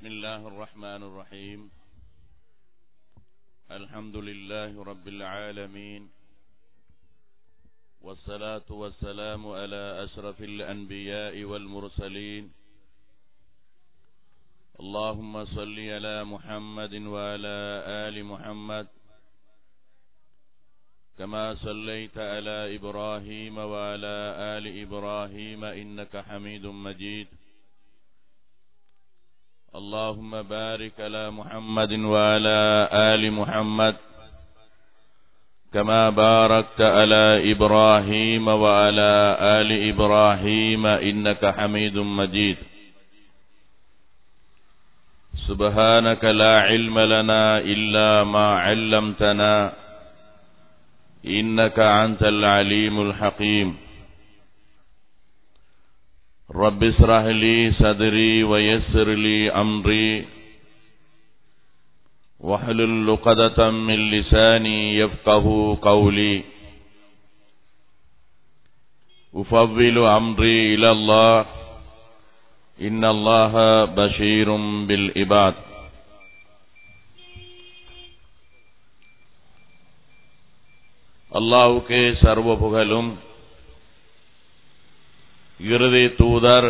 بسم الله الرحمن الرحيم الحمد لله رب العالمين والصلاة والسلام على أشرف الأنبياء والمرسلين اللهم صل على محمد وعلى آل محمد كما صليت على إبراهيم وعلى آل إبراهيم إنك حميد مجيد اللهم بارك على محمد وعلى آل محمد كما باركت على إبراهيم وعلى آل إبراهيم إنك حميد مجيد سبحانك لا علم لنا إلا ما علمتنا إنك أنت العليم الحكيم رب اشرح لي صدري ويسر لي أمري واحلل عقدة من لساني يفقه قولي أفضل أمري إلى الله إن الله بشير بالعباد அல்லாவுக்கே சர்வ புகழும் இறுதி தூதர்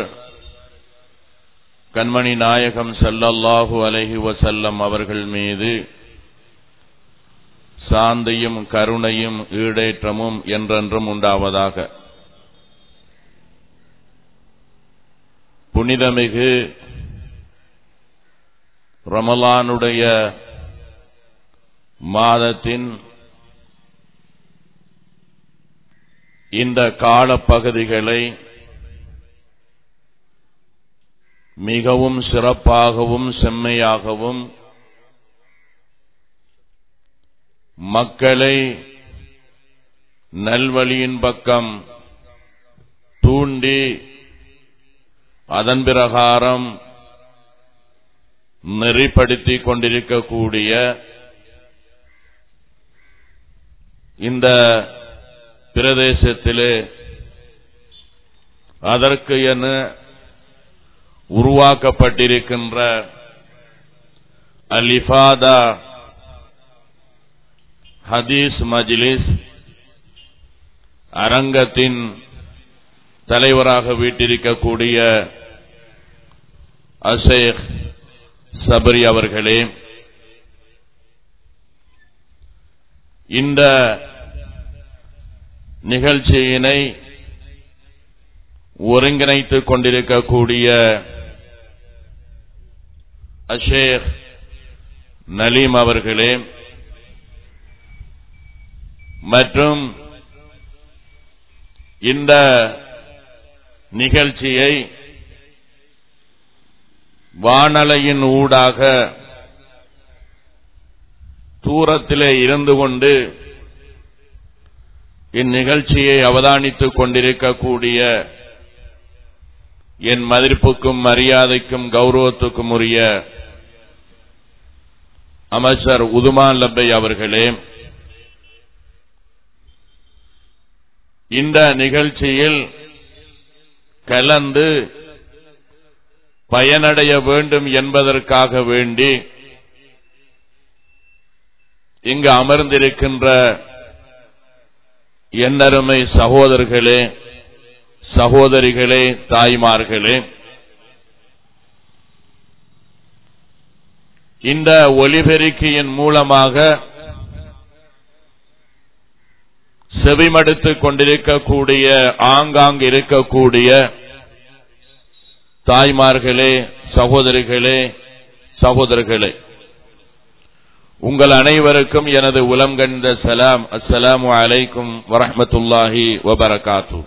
கண்மணி நாயகம் சல்லல்லாஹு அலைஹி வசல்லம் அவர்கள் மீது சாந்தியும் கருணையும் ஈடேற்றமும் என்றென்றும் உண்டாவதாக புனிதமிகு ரமலானுடைய மாதத்தின் இந்த காலப்பகுதிகளை மிகவும் சிறப்பாகவும் செம்மையாகவும் மக்களை நல்வழியின் பக்கம் தூண்டி அதன் பிரகாரம் நெறிப்படுத்திக் கொண்டிருக்கக்கூடிய இந்த பிரதேசத்திலே அதற்கு என உருவாக்கப்பட்டிருக்கின்ற அலிஃபாதா ஹதீஸ் மஜ்லிஸ் அரங்கத்தின் தலைவராக வீட்டிருக்கக்கூடிய அஷேக் சபரி அவர்களே இந்த நிகழ்ச்சியினை ஒருங்கிணைத்துக் கொண்டிருக்கக்கூடிய அஷேக் நலீம் அவர்களே மற்றும் இந்த நிகழ்ச்சியை வானலையின் ஊடாக தூரத்திலே இருந்து கொண்டு இந்நிகழ்ச்சியை அவதானித்துக் கொண்டிருக்கக்கூடிய என் மதிப்புக்கும் மரியாதைக்கும் கௌரவத்துக்கும் உரிய அமைச்சர் உதுமான் லப்பை அவர்களே இந்த நிகழ்ச்சியில் கலந்து பயனடைய வேண்டும் என்பதற்காக வேண்டி இங்கு அமர்ந்திருக்கின்ற என்னருமை சகோதரர்களே சகோதரிகளே தாய்மார்களே இந்த ஒலிபெருக்கியின் மூலமாக செவிமடுத்துக் கொண்டிருக்கக்கூடிய ஆங்காங்கு இருக்கக்கூடிய தாய்மார்களே சகோதரிகளே சகோதரர்களே உங்கள் அனைவருக்கும் எனது உலம் கண்ட சலாம் அஸ்ஸலாமு அலைக்கும் வரஹமத்துல்லாஹி வபரகாத்து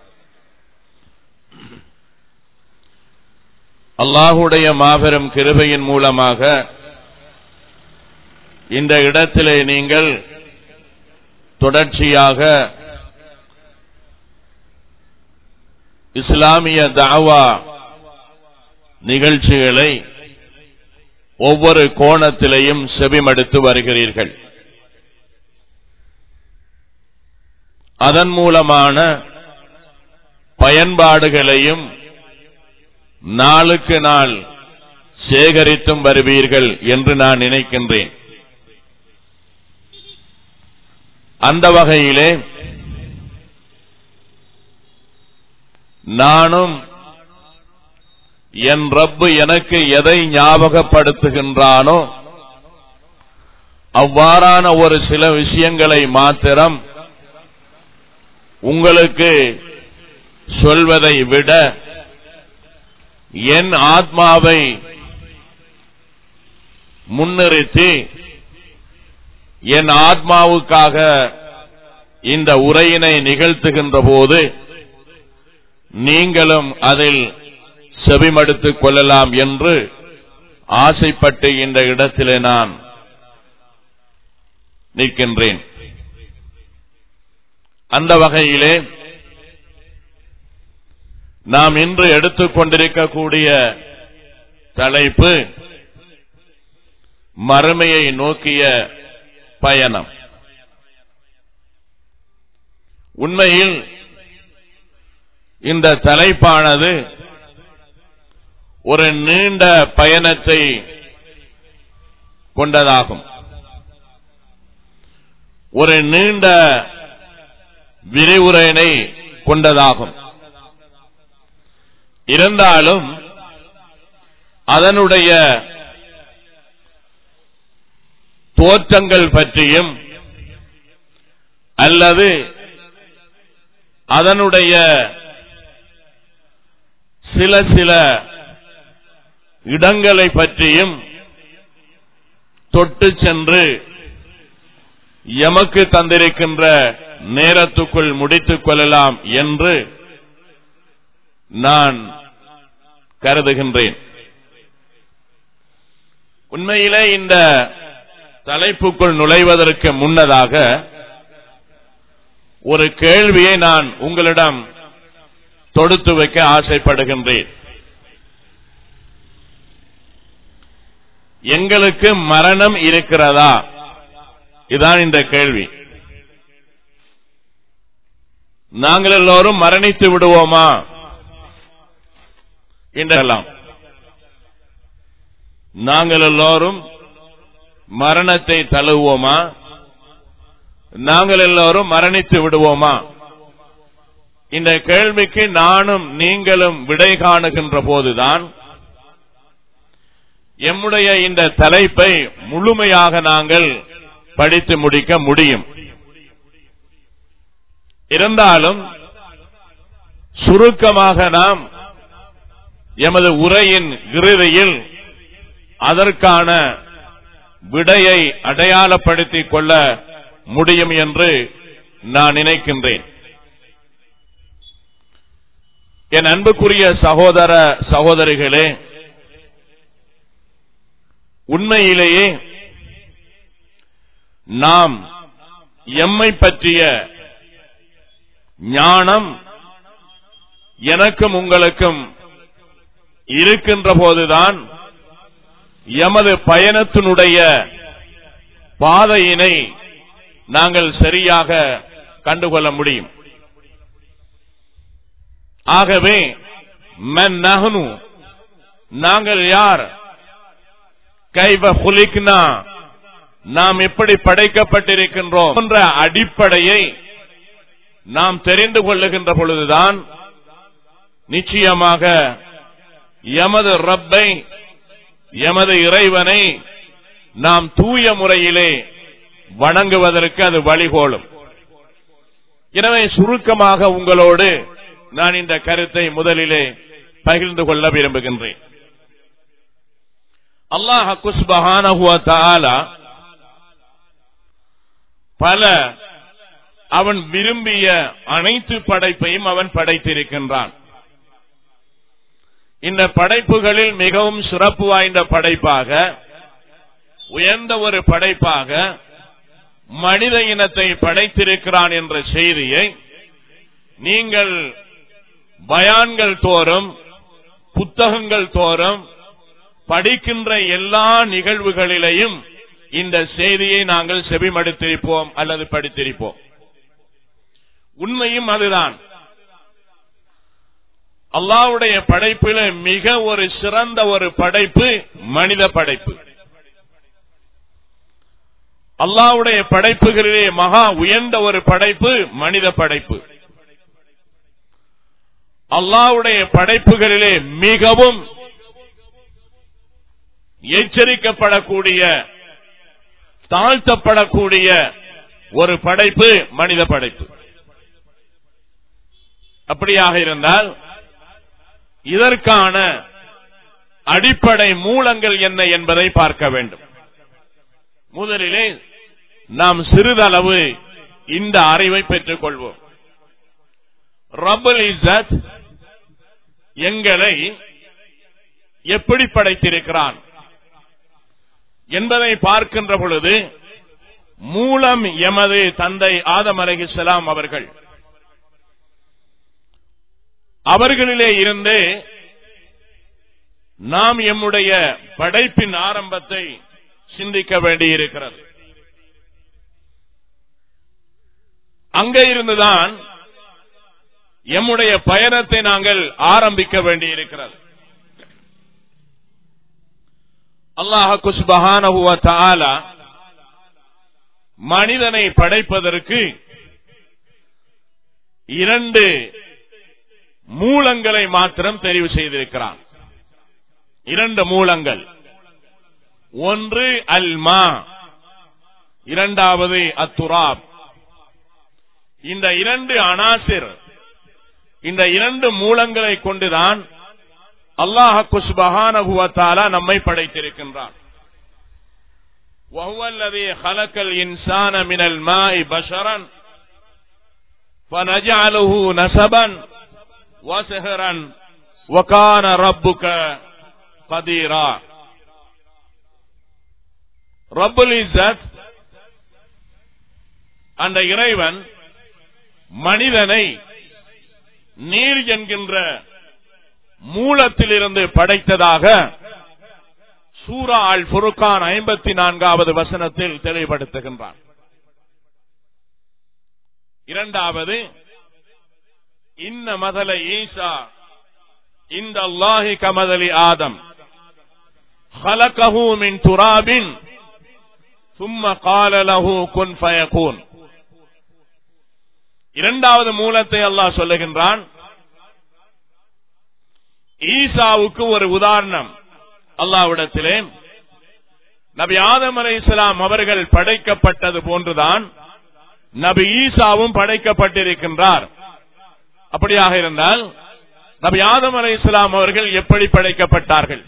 அல்லாஹுடைய மாபெரும் கிருபையின் மூலமாக இந்த இடத்திலே நீங்கள் தொடர்ச்சியாக இஸ்லாமிய தாவா நிகழ்ச்சிகளை ஒவ்வொரு கோணத்திலையும் செவிமடுத்து வருகிறீர்கள் அதன் மூலமான பயன்பாடுகளையும் நாளுக்கு நாள் சேகரித்தும் வருவீர்கள் என்று நான் நினைக்கின்றேன் அந்த வகையிலே நானும் என் ரப்பு எனக்கு எதை ஞாபகப்படுத்துகின்றானோ அவ்வாறான ஒரு சில விஷயங்களை மாத்திரம் உங்களுக்கு சொல்வதை விட என் ஆத்மாவை முன்னிறுத்தி என் ஆத்மாவுக்காக இந்த உரையினை நிகழ்த்துகின்ற போது நீங்களும் அதில் செவிமடுத்துக் கொள்ளலாம் என்று ஆசைப்பட்டு இந்த இடத்திலே நான் நிற்கின்றேன் அந்த வகையிலே நாம் இன்று எடுத்துக்கொண்டிருக்கக்கூடிய தலைப்பு மறுமையை நோக்கிய பயணம் உண்மையில் இந்த தலைப்பானது ஒரு நீண்ட பயணத்தை கொண்டதாகும் ஒரு நீண்ட விரிவுரையினை கொண்டதாகும் இருந்தாலும் அதனுடைய தோற்றங்கள் பற்றியும் அல்லது அதனுடைய சில சில இடங்களை பற்றியும் தொட்டு சென்று எமக்கு தந்திருக்கின்ற நேரத்துக்குள் முடித்துக் கொள்ளலாம் என்று நான் கருதுகின்றேன் உண்மையிலே இந்த தலைப்புக்குள் நுழைவதற்கு முன்னதாக ஒரு கேள்வியை நான் உங்களிடம் தொடுத்து வைக்க ஆசைப்படுகின்றேன் எங்களுக்கு மரணம் இருக்கிறதா இதான் இந்த கேள்வி நாங்கள் எல்லோரும் மரணித்து விடுவோமா என்றெல்லாம் நாங்கள் எல்லோரும் மரணத்தை தழுவோமா நாங்கள் எல்லோரும் மரணித்து விடுவோமா இந்த கேள்விக்கு நானும் நீங்களும் விடை காணுகின்ற போதுதான் எம்முடைய இந்த தலைப்பை முழுமையாக நாங்கள் படித்து முடிக்க முடியும் இருந்தாலும் சுருக்கமாக நாம் எமது உரையின் இறுதியில் அதற்கான விடையை அடையாளப்படுத்திக் கொள்ள முடியும் என்று நான் நினைக்கின்றேன் என் அன்புக்குரிய சகோதர சகோதரிகளே உண்மையிலேயே நாம் எம்மை பற்றிய ஞானம் எனக்கும் உங்களுக்கும் இருக்கின்ற போதுதான் எமது பயணத்தினுடைய பாதையினை நாங்கள் சரியாக கண்டுகொள்ள முடியும் ஆகவே மன் நகனு நாங்கள் யார் கைவ குலிக்னா நாம் எப்படி படைக்கப்பட்டிருக்கின்றோம் என்ற அடிப்படையை நாம் தெரிந்து கொள்ளுகின்ற பொழுதுதான் நிச்சயமாக எமது ரப்பை எமது இறைவனை நாம் தூய முறையிலே வணங்குவதற்கு அது வழிகோலும் எனவே சுருக்கமாக உங்களோடு நான் இந்த கருத்தை முதலிலே பகிர்ந்து கொள்ள விரும்புகின்றேன் அல்லாஹ் குஸ்பஹானஹுவ தஆலா பல அவன் விரும்பிய அனைத்து படைப்பையும் அவன் படைத்திருக்கின்றான் இந்த படைப்புகளில் மிகவும் சிறப்பு வாய்ந்த படைப்பாக உயர்ந்த ஒரு படைப்பாக மனித இனத்தை படைத்திருக்கிறான் என்ற செய்தியை நீங்கள் பயான்கள் தோறும் புத்தகங்கள் தோறும் படிக்கின்ற எல்லா நிகழ்வுகளிலேயும் இந்த செய்தியை நாங்கள் செவிமடுத்திருப்போம் அல்லது படித்திருப்போம் உண்மையும் அதுதான் அல்லாவுடைய படைப்பில மிக ஒரு சிறந்த ஒரு படைப்பு மனித படைப்பு அல்லாவுடைய படைப்புகளிலே மகா உயர்ந்த ஒரு படைப்பு மனித படைப்பு அல்லாவுடைய படைப்புகளிலே மிகவும் எச்சரிக்கப்படக்கூடிய தாழ்த்தப்படக்கூடிய ஒரு படைப்பு மனித படைப்பு அப்படியாக இருந்தால் இதற்கான அடிப்படை மூலங்கள் என்ன என்பதை பார்க்க வேண்டும் முதலிலே நாம் சிறிதளவு இந்த அறிவை பெற்றுக் கொள்வோம் ரபுல் இசத் எங்களை எப்படி படைத்திருக்கிறான் என்பதை பார்க்கின்ற பொழுது மூலம் எமது தந்தை ஆதம் அலஹிஸ்லாம் அவர்கள் அவர்களிலே இருந்து நாம் எம்முடைய படைப்பின் ஆரம்பத்தை சிந்திக்க வேண்டியிருக்கிறது அங்கே இருந்துதான் எம்முடைய பயணத்தை நாங்கள் ஆரம்பிக்க வேண்டியிருக்கிறது அல்லாஹ் குஸ்பஹானஹுவ தஆலா மனிதனை படைப்பதற்கு இரண்டு மூலங்களை மாத்திரம் தெரிவு செய்திருக்கிறான் இரண்டு மூலங்கள் ஒன்று அல்மா இரண்டாவது அத்துராப் இந்த இரண்டு அனாசிர் இந்த இரண்டு மூலங்களை கொண்டுதான் அல்லாஹ் குஸ்பஹானகுவத்தாலா நம்மை படைத்திருக்கின்றான் وهو الذي خلق الإنسان من الماء بشرا فنجعله نسبا وسهرا وكان ربك قديرا رب العزت அந்த இறைவன் மனிதனை நீர் என்கின்ற மூலத்திலிருந்து படைத்ததாக சூரா அல் ஃபுருக்கான் ஐம்பத்தி நான்காவது வசனத்தில் தெளிவுபடுத்துகின்றான் இரண்டாவது இன்ன மதல ஈசா இந்த அல்லாஹி கமதலி ஆதம் خلقه من تراب ثم قال له كن فيكون இரண்டாவது மூலத்தை அல்லாஹ் சொல்லுகின்றான் ஈசாவுக்கு ஒரு உதாரணம் அல்லாவிடத்திலே நபி ஆதம் அலை இஸ்லாம் அவர்கள் படைக்கப்பட்டது போன்றுதான் நபி ஈசாவும் படைக்கப்பட்டிருக்கின்றார் அப்படியாக இருந்தால் நபி ஆதம் அலை இஸ்லாம் அவர்கள் எப்படி படைக்கப்பட்டார்கள்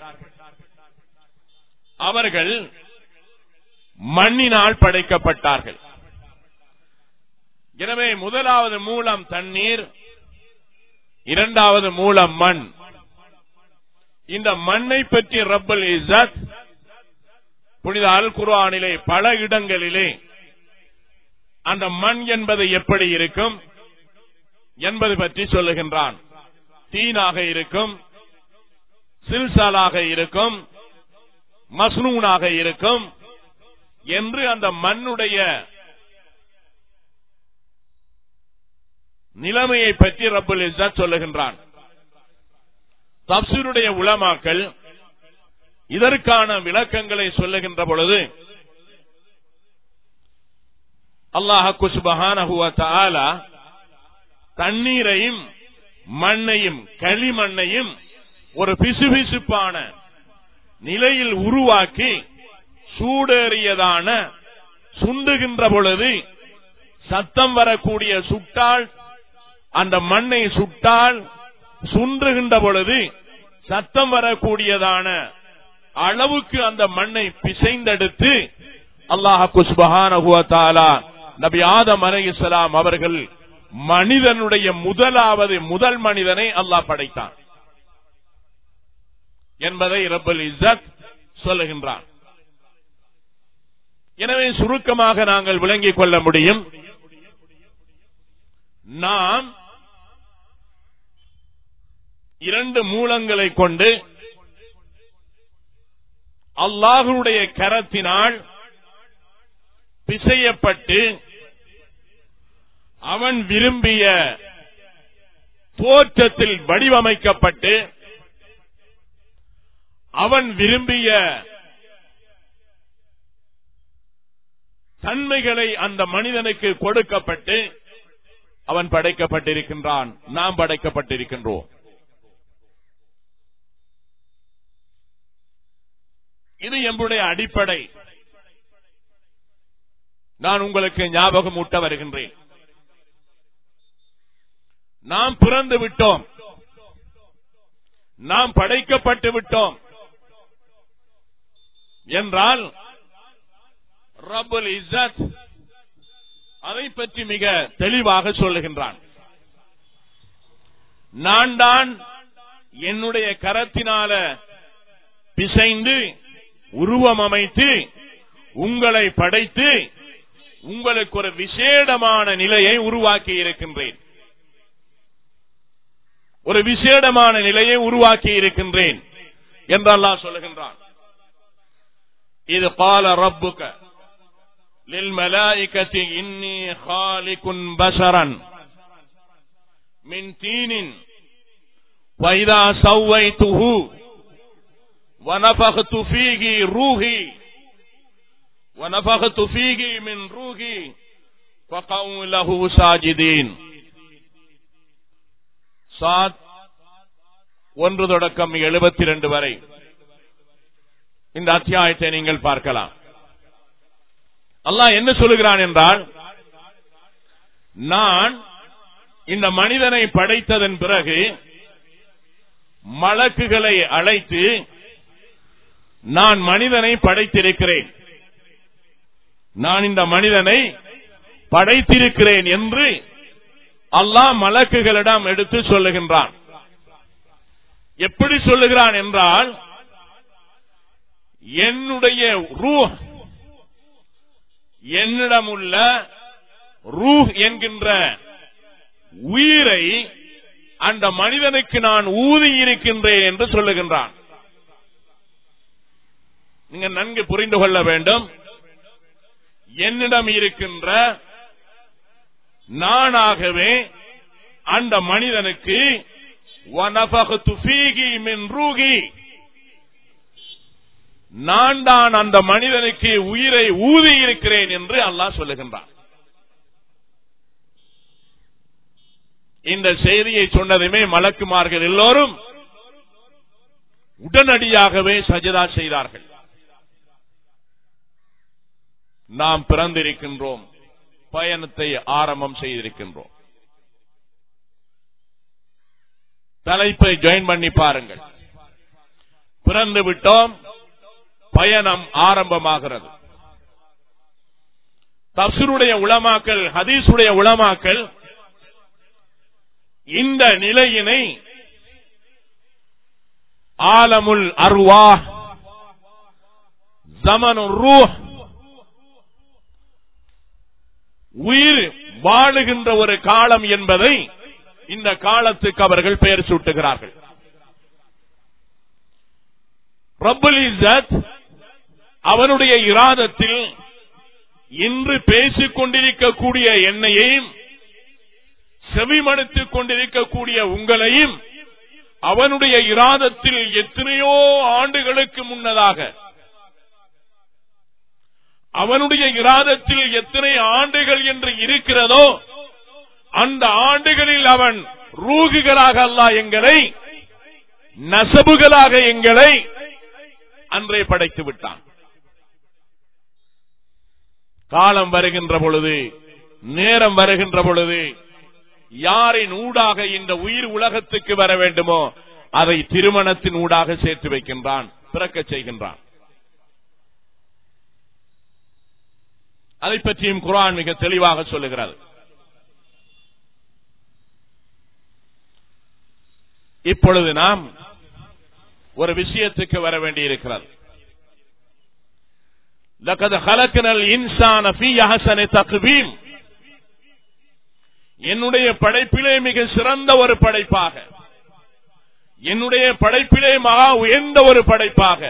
அவர்கள் மண்ணினால் படைக்கப்பட்டார்கள் எனவே முதலாவது மூலம் தண்ணீர் இரண்டாவது மூலம் மண் இந்த மண்ணை பற்றி ரப்பல் இசத் புனித அல் குர்ஆனிலே பல இடங்களிலே அந்த மண் என்பது எப்படி இருக்கும் என்பது பற்றி சொல்லுகின்றான் தீனாக இருக்கும் சில்சாலாக இருக்கும் மஸ்னூனாக இருக்கும் என்று அந்த மண்ணுடைய நிலைமையை பற்றி ரப்புல் இஸ்ஸத் சொல்லுகின்றான் தப்சீருடைய உலமாக்கள் இதற்கான விளக்கங்களை சொல்லுகின்ற பொழுது அல்லாஹ் குஸ்பஹானஹுவ தஆலா தண்ணீரையும் மண்ணையும் களிமண்ணையும் ஒரு பிசுபிசுப்பான நிலையில் உருவாக்கி சூடேறியதான சுண்டுகின்ற பொழுது சத்தம் வரக்கூடிய சுட்டால் அந்த மண்ணை சுட்டால் சுன்றுகின்ற பொழுது சத்தம் வரக்கூடியதான அளவுக்கு அந்த மண்ணை பிசைந்தெடுத்து அல்லாஹ் குஸ்பஹானா நபி ஆதம் அலைஹிஸ்ஸலாம் அவர்கள் மனிதனுடைய முதலாவது முதல் மனிதனை அல்லாஹ் படைத்தான் என்பதை ரப்பல் இஸ்ஸத் சொல்லுகின்றான் எனவே சுருக்கமாக நாங்கள் விளங்கிக் கொள்ள முடியும் நாம் இரண்டு மூலங்களை கொண்டு அல்லாஹுடைய கரத்தினால் பிசையப்பட்டு அவன் விரும்பிய தோற்றத்தில் வடிவமைக்கப்பட்டு அவன் விரும்பிய தன்மைகளை அந்த மனிதனுக்கு கொடுக்கப்பட்டு அவன் படைக்கப்பட்டிருக்கின்றான் நாம் படைக்கப்பட்டிருக்கின்றோம் இது எங்களுடைய அடிப்படை நான் உங்களுக்கு ஞாபகம் ஊட்ட வருகின்றேன் நாம் பிறந்து விட்டோம் நாம் படைக்கப்பட்டு விட்டோம் என்றால் ரபுல் இஸ்ஸத் அதை பற்றி மிக தெளிவாக சொல்லுகின்றான் நான் தான் என்னுடைய கரத்தினால பிசைந்து உருவம் அமைத்து உங்களை படைத்து உங்களுக்கு ஒரு விசேடமான நிலையை உருவாக்கி இருக்கின்றேன் ஒரு விசேடமான நிலையை உருவாக்கி இருக்கின்றேன் என்று அல்லாஹ் சொல்லுகின்றான் இது பால ரப்புக்க للملائكة إني خالق بشرا من طين وإذا سويته ونفخت فيه روحي ونفخت فيه من روحي فقعوا له ساجدين சாத் ஒன்று தொடக்கம் எழுபத்தி ரெண்டு வரை இந்த அத்தியாயத்தை நீங்கள் பார்க்கலாம் அல்லாஹ் என்ன சொல்லுகிறான் என்றால் நான் இந்த மனிதனை படைத்ததன் பிறகு மலக்குகளை அழைத்து நான் மனிதனை படைத்திருக்கிறேன் நான் இந்த மனிதனை படைத்திருக்கிறேன் என்று அல்லாஹ் மலக்குகளிடம் எடுத்து சொல்லுகின்றான் எப்படி சொல்லுகிறான் என்றால் என்னுடைய ரூ என்னிடம் உள்ள ரூ என்கின்ற உயிரை அந்த மனிதனுக்கு நான் ஊதி இருக்கின்றேன் என்று சொல்லுகின்றான் நீங்க நன்கு புரிந்து கொள்ள வேண்டும் என்னிடம் இருக்கின்ற நானாகவே அந்த மனிதனுக்கு வனபகத்து ஃபீகி மின் ரூகி நான் தான் அந்த மனிதனுக்கு உயிரை ஊதி இருக்கிறேன் என்று அல்லாஹ் சொல்லுகின்றான் இந்த செய்தியை சொன்னதுமே மலக்குமார்கள் எல்லோரும் உடனடியாகவே சஜதா செய்தார்கள் நாம் பிறந்திருக்கின்றோம் பயணத்தை ஆரம்பம் செய்திருக்கின்றோம் தலைப்பை ஜாயின் பண்ணி பாருங்கள் பிறந்து விட்டோம் பயணம் ஆரம்பமாகிறது தப்சருடைய உளமாக்கல் ஹதீசுடைய உளமாக்கல் இந்த நிலையினை ஆலமுல் அருவா ஜமனு ரூ உயிர் வாழுகின்ற ஒரு காலம் என்பதை இந்த காலத்துக்கு அவர்கள் பெயர் சூட்டுகிறார்கள் ரப்புல் இஸ்ஸத் அவனுடைய இராதத்தில் இன்று பேசிக் கொண்டிருக்கக்கூடிய என்னையும் செவிமடுத்துக் கொண்டிருக்கக்கூடிய உங்களையும் அவனுடைய இராதத்தில் எத்தனையோ ஆண்டுகளுக்கு முன்னதாக அவனுடைய இராதத்தில் எத்தனை ஆண்டுகள் என்று இருக்கிறதோ அந்த ஆண்டுகளில் அவன் ரூகுகளாக அல்ல எங்களை நசபுகளாக எங்களை அன்றே படைத்து விட்டான் காலம் வருகின்ற பொழுது நேரம் வருகின்ற பொழுது யாரின் ஊடாக இந்த உயிர் உலகத்துக்கு வர வேண்டுமோ அதை திருமணத்தின் ஊடாக சேர்த்து வைக்கின்றான் பிறக்க செய்கின்றான் அதை பற்றியும் குரான் மிக தெளிவாக சொல்லுகிறது இப்பொழுது நாம் ஒரு விஷயத்துக்கு வர வேண்டியிருக்கிறது لقد خلقنا الانسان في احسن تقويم என்னுடைய படைப்பிலே மிக சிறந்த ஒரு படைப்பாக என்னுடைய படைப்பிலே மகா உயர்ந்த ஒரு படைப்பாக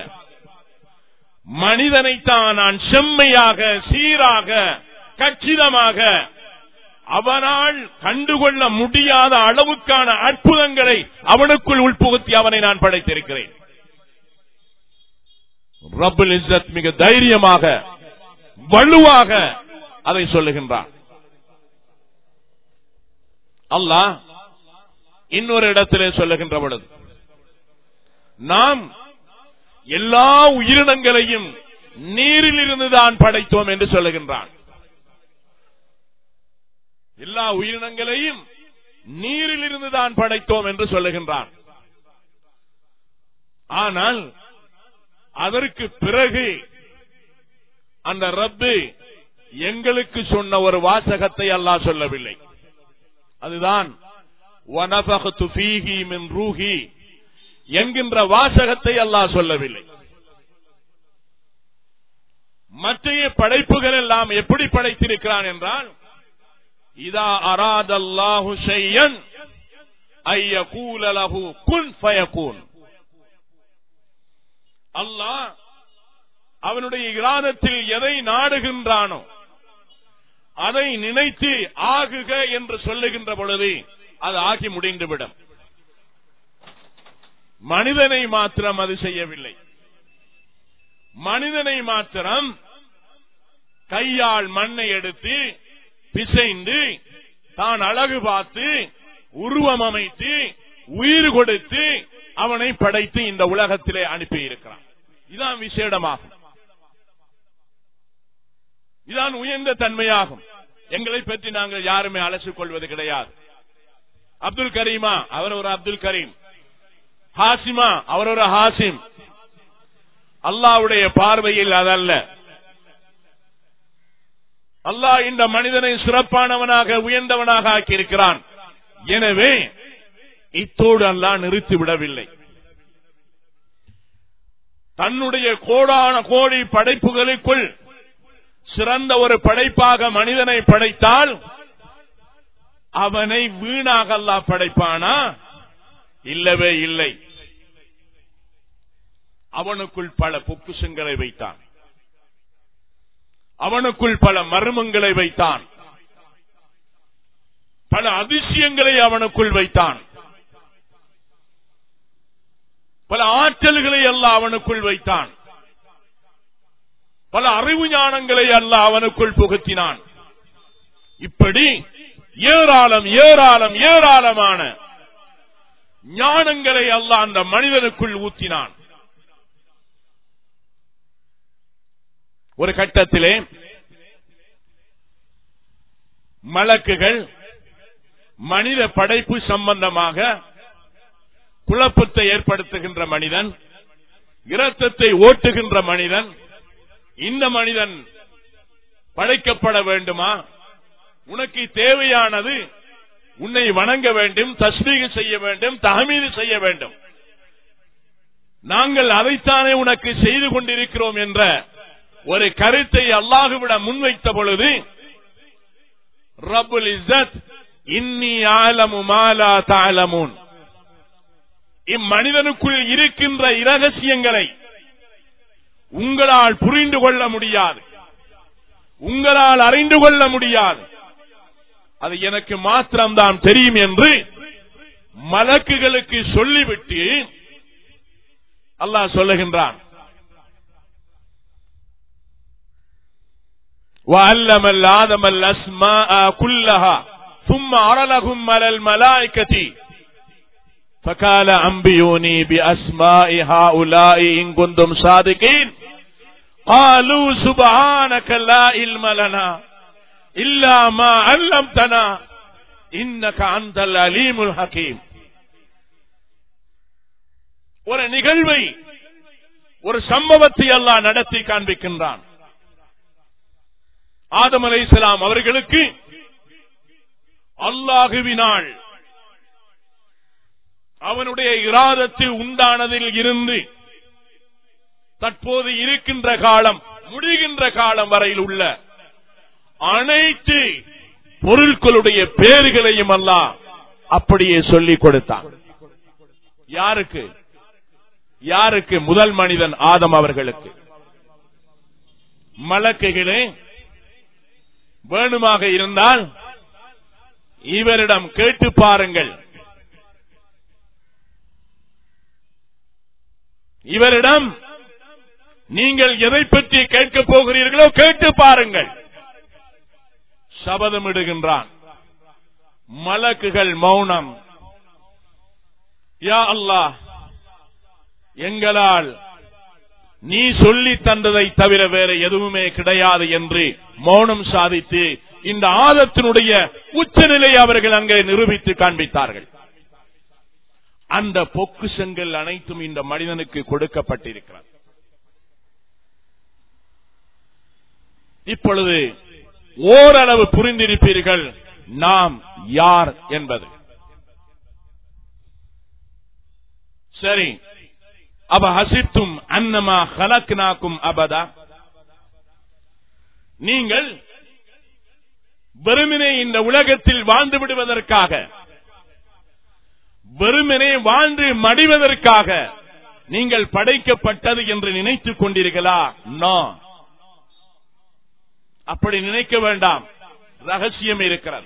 மனிதனைத்தான் நான் செம்மையாக சீராக கச்சிதமாக அவனால் கண்டுகொள்ள முடியாத அளவுக்கான அற்புதங்களை அவனுக்குள் உள்புகுத்தி அவனை நான் படைத்திருக்கிறேன் ரப்புல் இஸ்ஸத் மிக தைரியமாக வலுவாக அதை சொல்லுகின்றான் அல்லாஹ் இன்னொரு இடத்திலே சொல்லுகின்ற பொழுது நாம் எல்லா உயிரினங்களையும் நீரில் இருந்துதான் படைத்தோம் என்று சொல்லுகின்றான் எல்லா உயிரினங்களையும் நீரில் இருந்துதான் படைத்தோம் என்று சொல்லுகின்றான் ஆனால் அதற்கு பிறகு அந்த ரப்பு எங்களுக்கு சொன்ன ஒரு வாசகத்தை அல்லாஹ் சொல்லவில்லை அதுதான் வனபகத்து ஃபீஹி மின் ரூஹி என்கின்ற வாசகத்தை அல்லாஹ் சொல்லவில்லை மற்றைய படைப்புகள் எல்லாம் எப்படி படைத்திருக்கிறான் என்றால் இதா அராதல்லாஹு ஷையன் ஐயகூல லஹு குன் ஃபயகூன் அல்லாஹ் அவனுடைய இராதத்தில் எதை நாடுகின்றானோ அதை நினைத்து ஆகுக என்று சொல்லுகின்ற பொழுது அது ஆகி முடிந்துவிடும் மனிதனை மாத்திரம் அது செய்யவில்லை மனிதனை மாத்திரம் கையால் மண்ணை எடுத்து பிசைந்து தான் அழகு பார்த்து உருவம் அமைத்து உயிர் கொடுத்து அவனை படைத்து இந்த உலகத்திலே அனுப்பி இருக்கிறான் இதான் விசேடமாகும் இதான் உயர்ந்த தன்மையாகும் எங்களை பற்றி நாங்கள் யாருமே அலசிக் கொள்வது கிடையாது அப்துல் கரீமா அவர் ஒரு அப்துல் கரீம் ஹாசிமா அவர் ஒரு ஹாசிம் அல்லாவுடைய பார்வையில் அதல்ல அல்லாஹ் இந்த மனிதனை சிறப்பானவனாக உயர்ந்தவனாக ஆக்கியிருக்கிறான் எனவே இத்தோடு அல்லாஹ் நிறுத்திவிடவில்லை தன்னுடைய கோடான கோடி படைப்புகளுக்குள் சிறந்த ஒரு படைப்பாக மனிதனை படைத்தால் அவனை வீணாக அல்லாஹ் படைப்பானா இல்லவே இல்லை அவனுக்குள் பல பொக்குசங்களை வைத்தான் அவனுக்குள் பல மர்மங்களை வைத்தான் பல அதிசயங்களை அவனுக்குள் வைத்தான் பல ஆற்றல்களை அல்ல அவனுக்குள் வைத்தான் பல அறிவு ஞானங்களை அல்ல அவனுக்குள் புகுத்தினான் இப்படி ஏராளம் ஏராளம் ஏராளமான ஞானங்களை அல்ல அந்த மனிதனுக்குள் ஊத்தினான் ஒரு கட்டத்திலே மலக்குகள் மனித படைப்பு சம்பந்தமாக குழப்பத்தை ஏற்படுத்துகின்ற மனிதன் இரத்தத்தை ஓட்டுகின்ற மனிதன் இந்த மனிதன் படைக்கப்பட வேண்டுமா உனக்கு தேவையானது உன்னை வணங்க வேண்டும் தஸ்மீக செய்ய வேண்டும் தகமீது செய்ய வேண்டும் நாங்கள் அதைத்தானே உனக்கு செய்து கொண்டிருக்கிறோம் என்ற ஒரு கருத்தை அல்லாஹுவிட முன்வைத்த பொழுது ரபுல் இஸ்ஸத் இன்னி ஆலமு மாலா தாலமுன் இம்மனிதனுக்குள் இருக்கின்ற இரகசியங்களை உங்களால் புரிந்து கொள்ள முடியாது உங்களால் அறிந்து கொள்ள முடியாது அது எனக்கு மாத்திரம்தான் தெரியும் என்று மலக்குகளுக்கு சொல்லிவிட்டு அல்லாஹ் சொல்லுகின்றான் وعلم الآدم الأسماء كلها ثم عرضهم على الملائكة فقال أنبئوني بأسماء هؤلاء إن كنتم صادقين قالوا سبحانك لا علم لنا إلا ما علمتنا إنك أنت العليم الحكيم ஒரு நிகழ்வை ஒரு சம்பவத்தை அல்லாஹ் நடத்தி காண்பிக்கின்றான் ஆதம் அலை இஸ்லாம் அவர்களுக்கு அல்லாஹுவினால் அவனுடைய இராதத்து உண்டானதில் இருந்து தற்போது இருக்கின்ற காலம் முடிகின்ற காலம் வரையில் உள்ள அனைத்து பொருட்களுடைய பேர்களையும் அல்லாஹ் அப்படியே சொல்லிக் கொடுத்தான் யாருக்கு யாருக்கு முதல் மனிதன் ஆதம் அவர்களுக்கு மலக்குகளே வேணுமாக இருந்தால் இவரிடம் கேட்டு பாருங்கள் இவரிடம் நீங்கள் எதை பற்றி கேட்கப் போகிறீர்களோ கேட்டு பாருங்கள் சபதமிடுகின்றான் மலக்குகள் மௌனம் யா அல்லாஹ் எங்களால் நீ சொல்லி தந்ததை தவிர வேற எதுவுமே கிடையாது என்று மௌனம் சாதித்து இந்த ஆதத்தினுடைய உச்சநிலை அவர்கள் அங்கே நிரூபித்து காண்பித்தார்கள் அந்த பொக்குஷங்கள் அனைத்தும் இந்த மனிதனுக்கு கொடுக்கப்பட்டிருக்கிறது இப்பொழுது ஓரளவு புரிந்திருப்பீர்கள் நாம் யார் என்பது சரி அவ ஹசித்தும் அன்னமா ஹலக்னாக்கும் அபதா நீங்கள் வெறுமனே இந்த உலகத்தில் வாழ்ந்து விடுவதற்காக வெறுமனே வாழ்ந்து மடிவதற்காக நீங்கள் படைக்கப்பட்டது என்று நினைத்துக் கொண்டீர்களா நோ அப்படி நினைக்க வேண்டாம் ரகசியம் இருக்கிறது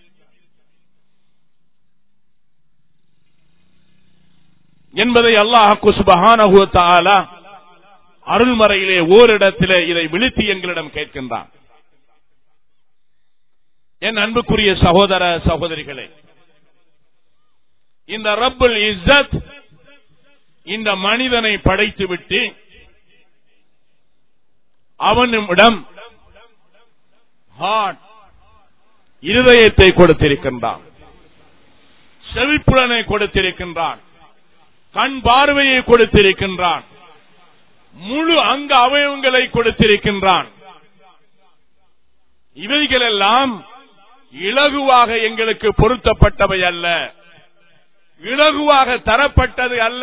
என்பதை அல்லாஹு சுபஹானஹு தஆலா அருள்மறையிலே ஓரிடத்திலே இதை விழுத்தி எங்களிடம் கேட்கின்றான் என் அன்புக்குரிய சகோதர சகோதரிகளே இந்த ரப்புல் இஸ்ஸத் இந்த மனிதனை படைத்துவிட்டு அவனிடம் ஹார்ட் இருதயத்தை கொடுத்திருக்கின்றான் செவிப்புலனை கொடுத்திருக்கின்றான் கண் பார்வையை கொடுத்திருக்கின்றான் முழு அங்க அவயவங்களை கொடுத்திருக்கின்றான் இவைகளெல்லாம் இலகுவாக எங்களுக்கு பொருத்தப்பட்டவை அல்ல இலகுவாக தரப்பட்டது அல்ல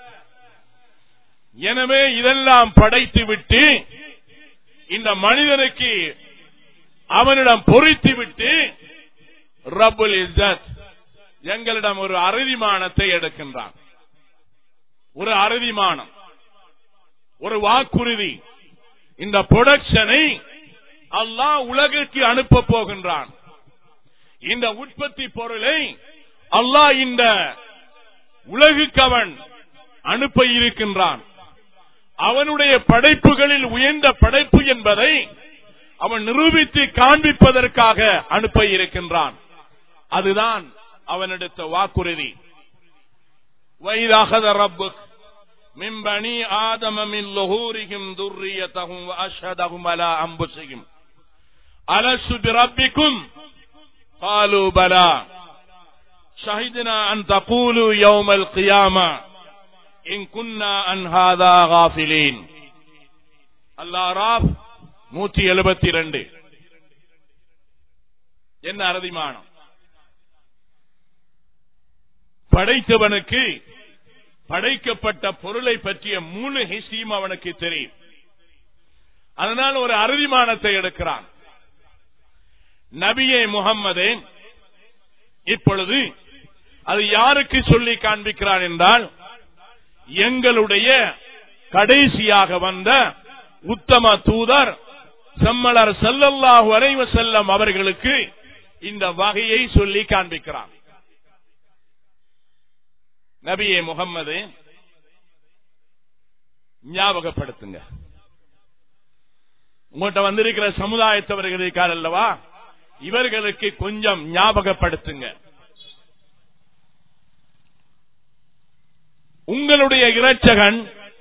எனவே இதெல்லாம் படைத்துவிட்டு இந்த மனிதனுக்கு அவனிடம் பொறித்துவிட்டு ரப்புல் இஸ்ஸத் எங்களிடம் ஒரு அறுதிமானத்தை எடுக்கின்றான் ஒரு அறுதிமானம் ஒரு வாக்குறுதி இந்த புரொடக்ஷனை அல்லாஹ் உலகிற்கு அனுப்ப போகின்றான் இந்த உற்பத்தி பொருளை அல்லாஹ் இந்த உலகுக்கு அவன் அனுப்ப இருக்கின்றான் அவனுடைய படைப்புகளில் உயர்ந்த படைப்பு என்பதை அவன் நிரூபித்து காண்பிப்பதற்காக அனுப்ப இருக்கின்றான் அதுதான் அவனெடுத்த வாக்குறுதி وَإِذَا رَبُّكَ مِنْ بَنِي آدَمَ مِنْ ظُهُورِهِمْ ذُرِّيَّتَهُمْ وَأَشْهَدَهُمْ عَلَى أَنفُسِهِمْ أَلَسْتُ بِرَبِّكُمْ قَالُوا بَلَى شَهِدْنَا أَنْ تَقُولُوا يَوْمَ الْقِيَامَةِ إِنْ كُنَّا عَنْ هَذَا غَافِلِينَ அல்லாராப் நூற்றி எழுபத்தி ரெண்டு என்ன அறுதிமானம் படைத்தவனுக்கு படைக்கப்பட்ட பொருளை பற்றிய முழு ஹிஸ்டியும் அவனுக்கு தெரியும் அதனால் ஒரு அறுதிமானத்தை எடுக்கிறான் நபியே முகம்மதே இப்பொழுது அது யாருக்கு சொல்லி காண்பிக்கிறான் என்றால் எங்களுடைய கடைசியாக வந்த உத்தம தூதர் செம்மலர் செல்லல்லாஹு அலைவ செல்லம் அவர்களுக்கு இந்த வகையை சொல்லி காண்பிக்கிறான் நபியே முகம்மது ஞாபகப்படுத்துங்க உங்கள்கிட்ட வந்திருக்கிற சமுதாயத்தவர்கள் இருக்கார் அல்லவா இவர்களுக்கு கொஞ்சம் ஞாபகப்படுத்துங்க உங்களுடைய இரட்சகன்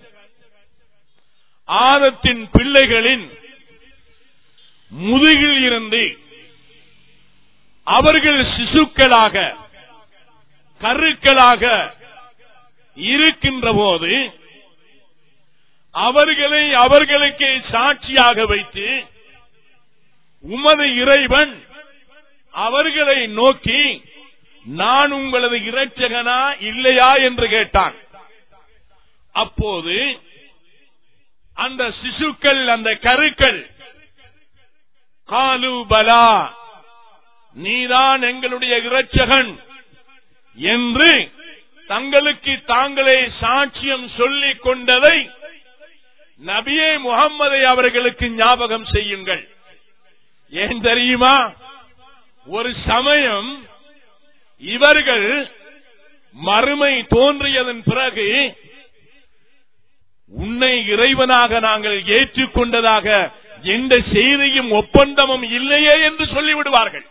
ஆதத்தின் பிள்ளைகளின் முதுகில் இருந்து அவர்கள் சிசுக்களாக கருக்களாக இருக்கின்ற போது அவர்களை அவர்களுக்கு சாட்சியாக வைத்து உமது இறைவன் அவர்களை நோக்கி நான் உங்களது இரட்சகனா இல்லையா என்று கேட்டான் அப்போது அந்த சிசுக்கள் அந்த கருக்கள் காலு பலா நீதான் எங்களுடைய இரட்சகன் என்று தங்களுக்கு தாங்களே சாட்சியம் சொல்லிக் கொண்டதை நபியே முகம்மதை அவர்களுக்கு ஞாபகம் செய்யுங்கள் ஏன் தெரியுமா ஒரு சமயம் இவர்கள் மறுமை தோன்றியதன் பிறகு உன்னை இறைவனாக நாங்கள் ஏற்றுக்கொண்டதாக எந்த செய்தியும் ஒப்பந்தமும் இல்லையே என்று சொல்லிவிடுவார்கள்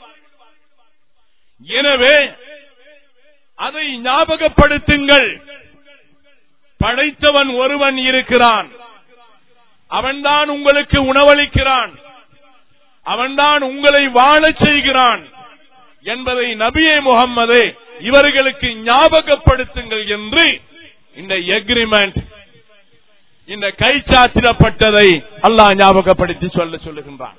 எனவே அதை ஞாபகப்படுத்துங்கள் படைத்தவன் ஒருவன் இருக்கிறான் அவன்தான் உங்களுக்கு உணவளிக்கிறான் அவன்தான் உங்களை வாழச் செய்கிறான் என்பதை நபியே முகம்மது இவர்களுக்கு ஞாபகப்படுத்துங்கள் என்று இந்த எக்ரிமெண்ட் இந்த கைச்சாத்திடப்பட்டதை அல்லாஹ் ஞாபகப்படுத்தி சொல்ல சொல்லுகின்றான்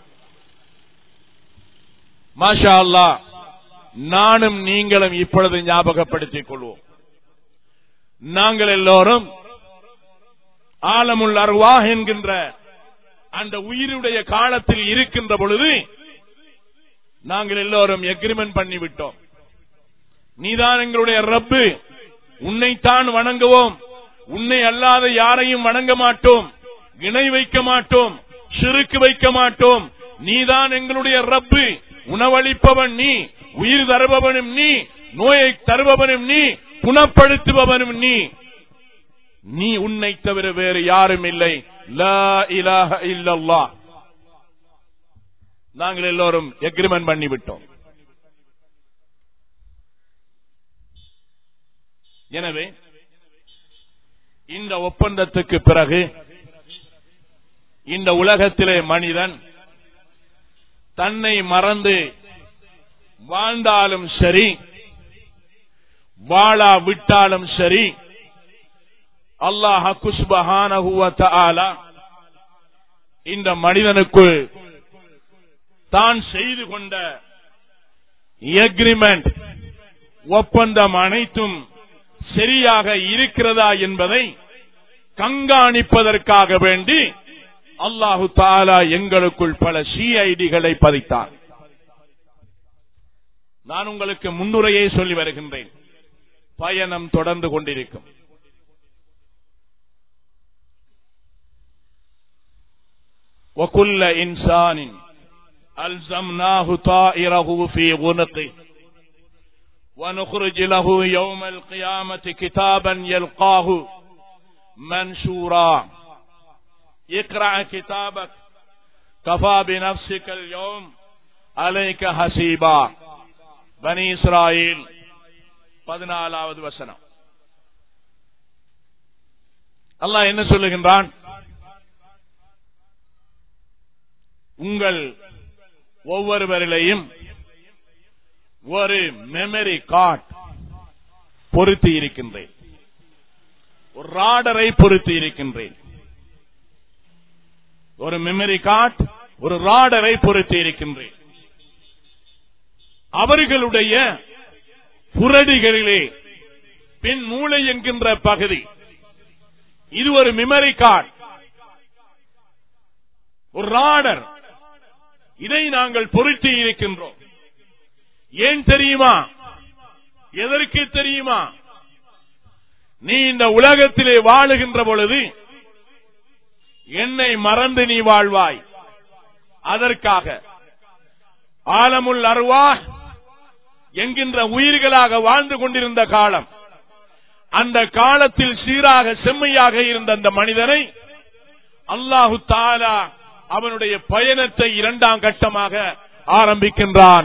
மாஷா அல்லாஹ் நானும் நீங்களும் இப்பொழுது ஞாபகப்படுத்திக் கொள்வோம் நாங்கள் எல்லோரும் ஆலமுல் அருவா என்கின்ற அந்த உயிருடைய காலத்தில் இருக்கின்ற பொழுது நாங்கள் எல்லோரும் எக்ரிமெண்ட் பண்ணிவிட்டோம் நீதான் எங்களுடைய ரப்பு உன்னைத்தான் வணங்குவோம் உன்னை அல்லாத யாரையும் வணங்க மாட்டோம் இணை வைக்க மாட்டோம் சிறுக்கு வைக்க மாட்டோம் நீதான் எங்களுடைய ரப்பு உணவளிப்பவன் நீ உயிர் தருபவனும் நீ நோயை தருபவனும் நீ குணப்படுத்துபவனும் நீ நீ உன்னை தவிர வேறு யாரும் இல்லை லா இலாஹ இல்லல்லாஹ் நாங்கள் எல்லோரும் எக்ரிமெண்ட் பண்ணிவிட்டோம் எனவே இந்த ஒப்பந்தத்துக்கு பிறகு இந்த உலகத்திலே மனிதன் தன்னை மறந்து வாழ்ந்தாலும் சரி வாழா விட்டாலும் சரி அல்லாஹ் குஸ்பஹானஹுவ தஆலா இந்த மனிதனுக்குள் தான் செய்து கொண்ட எக்ரிமெண்ட் ஒப்பந்தம் அனைத்தும் சரியாக இருக்கிறதா என்பதை கண்காணிப்பதற்காக வேண்டி அல்லாஹு தாலா எங்களுக்குள் பல சிஐடிகளை பதித்தார் நான் உங்களுக்கு முன்னுரையே சொல்லி வருகின்றேன் பயணம் தொடர்ந்து கொண்டிருக்கும் وكل إنسان ألزمناه طائره في غنقه ونخرج له يوم القيامة كتابا يلقاه منشورا اقرأ كتابك كفى بنفسك اليوم عليك حسيبا بني إسرائيل பதினாலாவது வசனம் அல்லாஹ் என்ன சொல்லுகின்றான் உங்கள் ஒவ்வொருவரிலையும் ஒரு மெமரி கார்டு பொருத்தி இருக்கின்றேன் ஒரு ராடரை பொருத்தி இருக்கின்றேன் ஒரு மெமரி கார்டு ஒரு ராடரை பொருத்தி இருக்கின்றேன் அவர்களுடைய புரடிகளிலே பின் மூளை என்கின்ற பகுதி இது ஒரு மெமரி கார்டு ஒரு ராடர் இதை நாங்கள் பொருத்தி இருக்கின்றோம் ஏன் தெரியுமா எதற்கு தெரியுமா நீ இந்த உலகத்திலே வாழுகின்ற பொழுது என்னை மறந்து நீ வாழ்வாய் அதற்காக ஆலமுல் அருவா என்கின்ற உயிர்களாக வாழ்ந்து கொண்டிருந்த காலம் அந்த காலத்தில் சீராக செம்மையாக இருந்த அந்த மனிதனை அல்லாஹு தாலா அவனுடைய பயணத்தை இரண்டாம் கட்டமாக ஆரம்பிக்கின்றான்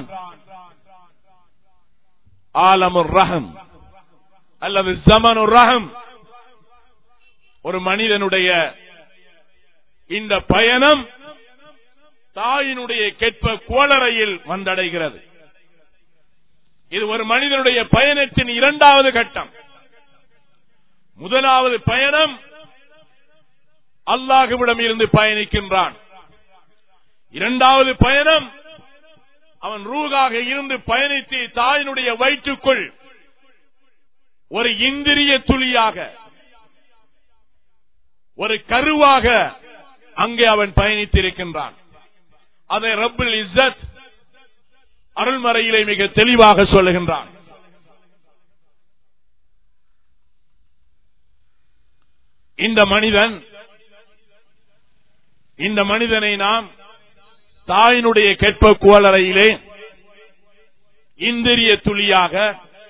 ஆலமுர் ரஹம் அல்லது ஜமனு ரஹம் ஒரு மனிதனுடைய இந்த பயணம் தாயினுடைய கெட்ப கோளறையில் வந்தடைகிறது இது ஒரு மனிதனுடைய பயணத்தின் இரண்டாவது கட்டம் முதலாவது பயணம் அல்லாஹுவிடம் இருந்து பயணிக்கின்றான் இரண்டாவது பயணம் அவன் ரூகாக இருந்து பயணித்து தாயினுடைய வயிற்றுக்குள் ஒரு இந்திரிய துளியாக ஒரு கருவாக அங்கே அவன் பயணித்திருக்கின்றான் அதை ரப்புல் இஸ்ஸத் அருள்மறையிலே மிக தெளிவாக சொல்லுகின்றான் இந்த மனிதன் இந்த மனிதனை நாம் தாயினுடைய கெட்ப குவலறையிலே இந்திரிய துளியாக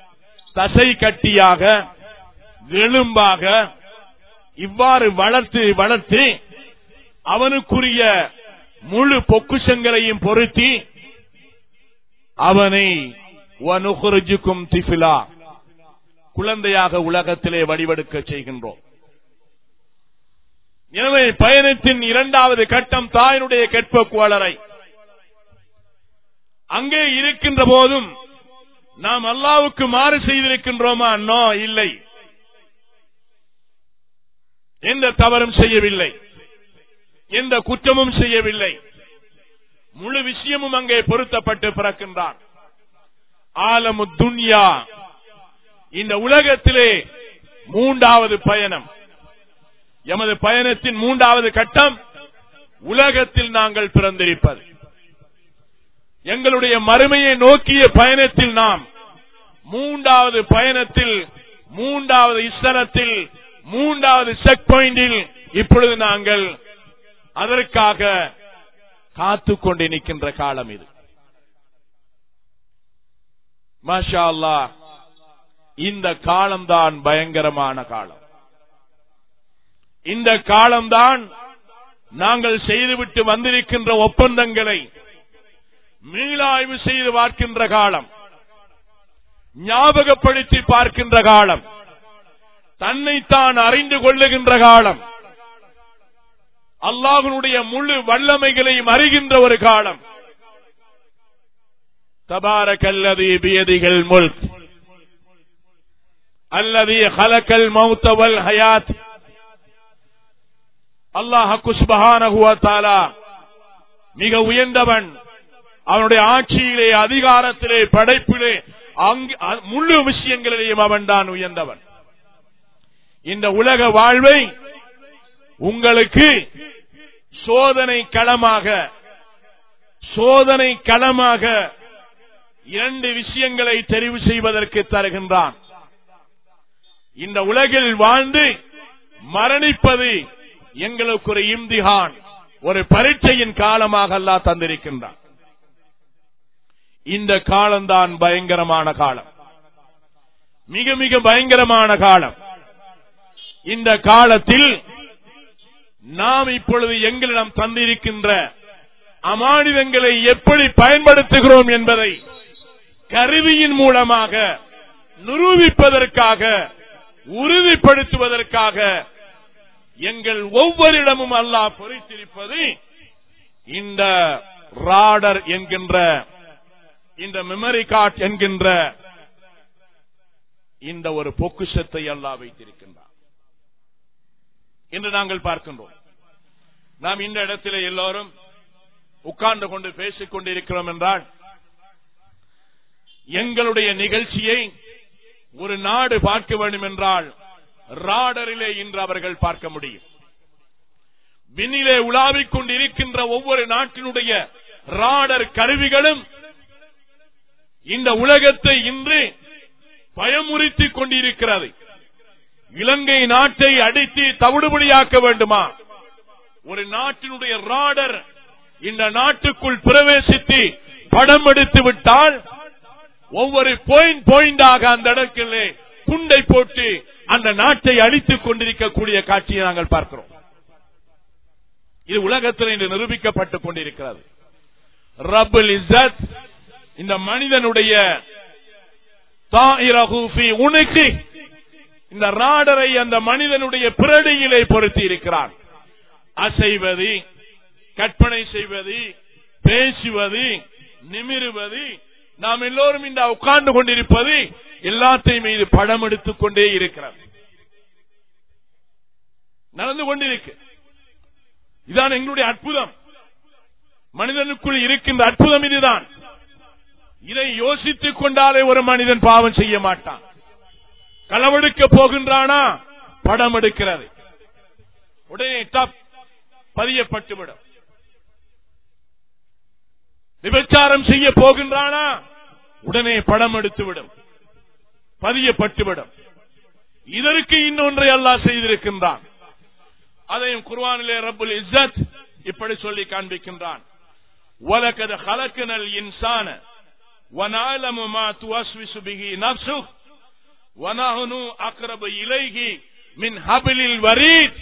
தசை கட்டியாக எலும்பாக இவ்வாறு வளர்த்து வளர்த்து அவனுக்குரிய முழு பொக்குஷங்களையும் பொருத்தி அவனை வனுகுருஜுக்கும் திஃபிலா குழந்தையாக உலகத்திலே வடிவெடுக்க செய்கின்றோம் எனவே பயணத்தின் இரண்டாவது கட்டம் தாயினுடைய கெட்ப குவலரை அங்கே இருக்கின்ற போதும் நாம் அல்லாவுக்கு மாறு செய்திருக்கின்றோமா நோ இல்லை எந்த தவறும் செய்யவில்லை எந்த குற்றமும் செய்யவில்லை முழு விஷயமும் அங்கே பொருத்தப்பட்டு பிறக்கின்றான் ஆலமு துன்யா இந்த உலகத்திலே மூன்றாவது பயணம் எமது பயணத்தின் மூன்றாவது கட்டம் உலகத்தில் நாங்கள் பிறந்திருப்பது எங்களுடைய மறுமையை நோக்கிய பயணத்தில் நாம் மூன்றாவது பயணத்தில் மூன்றாவது இஸ்தரத்தில் மூன்றாவது செக் பாயிண்டில் இப்பொழுது நாங்கள் அதற்காக காத்து கொண்டு நிற்கின்ற காலம் இது மாஷா அல்லா இந்த காலம்தான் பயங்கரமான காலம் இந்த காலம்தான் நாங்கள் செய்துவிட்டு வந்திருக்கின்ற ஒப்பந்தங்களை மீளாய்வு செய்து பார்க்கின்ற காலம் ஞாபகப்படுத்தி பார்க்கின்ற காலம் தன்னைத்தான் அறிந்து கொள்ளுகின்ற காலம் அல்லாஹனுடைய முழு வல்லமைகளையும் அறிகின்ற ஒரு காலம் தபாரகல்லதி பியதிகள் முல்க் அல்லது ஹலக்கல் மௌத்தவல் ஹயாத் அல்லாஹ் குஸ்பஹானகுவத்தாலா மிக உயர்ந்தவன் அவனுடைய ஆட்சியிலே அதிகாரத்திலே படைப்பிலே அங்கு- அ- முழு விஷயங்களிலேயும் அவன் தான் உயர்ந்தவன் இந்த உலக வாழ்வை உங்களுக்கு சோதனை களமாக சோதனை களமாக இரண்டு விஷயங்களை தெரிவு செய்வதற்கு தருகின்றான் இந்த உலகில் வாழ்ந்து மரணிப்பது எங்களுக்கு ஒரு இம்திகான் ஒரு பரீட்சையின் காலமாக அல்லாஹ் தந்திருக்கின்றான் இந்த காலம்தான் பயங்கரமான காலம் மிக மிக பயங்கரமான காலம் இந்த காலத்தில் நாம் இப்பொழுது எங்களிடம் தந்திருக்கின்ற அமானிதங்களை எப்படி பயன்படுத்துகிறோம் என்பதை கருவியின் மூலமாக நிரூபிப்பதற்காக உறுதிப்படுத்துவதற்காக எங்கள் ஒவ்வொருடமும் அல்லாஹ் பொறித்திருப்பது இந்த ராடர் என்கின்ற இந்த மெமரி கார்டு என்கின்ற இந்த ஒரு பொக்குஷத்தை அல்லாஹ் வைத்திருக்கின்றார் என்று நாங்கள் பார்க்கின்றோம் நாம் இந்த இடத்திலே எல்லோரும் உட்கார்ந்து கொண்டு பேசிக் கொண்டிருக்கிறோம் என்றால் எங்களுடைய நிகழ்ச்சியை ஒரு நாடு பார்க்க வேண்டும் என்றால் ராடரிலே இன்று அவர்கள் பார்க்க முடியும் விண்ணிலே உலாவிக் கொண்டிருக்கின்ற ஒவ்வொரு நாட்டினுடைய ராடர் கருவிகளும் இந்த உலகத்தை இன்று பயமுறுத்திக் கொண்டிருக்கிறது இலங்கை நாட்டை அடித்து தவிடுபடியாக்க வேண்டுமா ஒரு நாட்டினுடைய ராடர் இந்த நாட்டுக்குள் பிரவேசித்து படம் எடுத்து விட்டால் ஒவ்வொரு பாயிண்ட் பாயிண்டாக அந்த இடத்திலே குண்டை போட்டு அந்த நாட்டை அழித்துக் கொண்டிருக்கக்கூடிய காட்சியை நாங்கள் பார்க்கிறோம் இது உலகத்தில் இன்று நிரூபிக்கப்பட்டுக் கொண்டிருக்கிறது ரபுல் இஸ்ஸத் இந்த மனிதனுடைய தாயிரஹு ஃபீ உனக்கு இந்த ராடரை அந்த மனிதனுடைய பிரடியிலே பொருத்தி இருக்கிறான் அசைவது கற்பனை செய்வது பேசுவது நிமிருவது நாம் எல்லோரும் இந்த உட்கார்ந்து கொண்டிருப்பது எல்லாத்தையும் மீது படம் எடுத்துக் கொண்டே இருக்கிறது நடந்து கொண்டிருக்கு இதான் எங்களுடைய அற்புதம் மனிதனுக்குள் இருக்கின்ற அற்புதம் இதுதான் இதை யோசித்துக் கொண்டாலே ஒரு மனிதன் பாவம் செய்ய மாட்டான் களவெடுக்க போகின்றானா படம் எடுக்கிறது உடனே டப் பதியப்பட்டுவிடும் விபச்சாரம் செய்ய போகின்றானா உடனே படம் எடுத்துவிடும் பதியப்பட்டுவிடும் இதற்கு இன்னொன்றை அல்லாஹ் செய்திருக்கின்றான் அதையும் குர்வானிலே ரப்புல் இஸ்ஸத் இப்படி சொல்லி காண்பிக்கின்றான் وَلَقَدْ خَلَقْنَا الْإِنسَانَ وَنَعْلَمُ مَا تُوَسْوِسُ بِهِ نَفْسُهُ வனஹனு அக்ரப இலைகி மின் ஹபிலில் வரீத்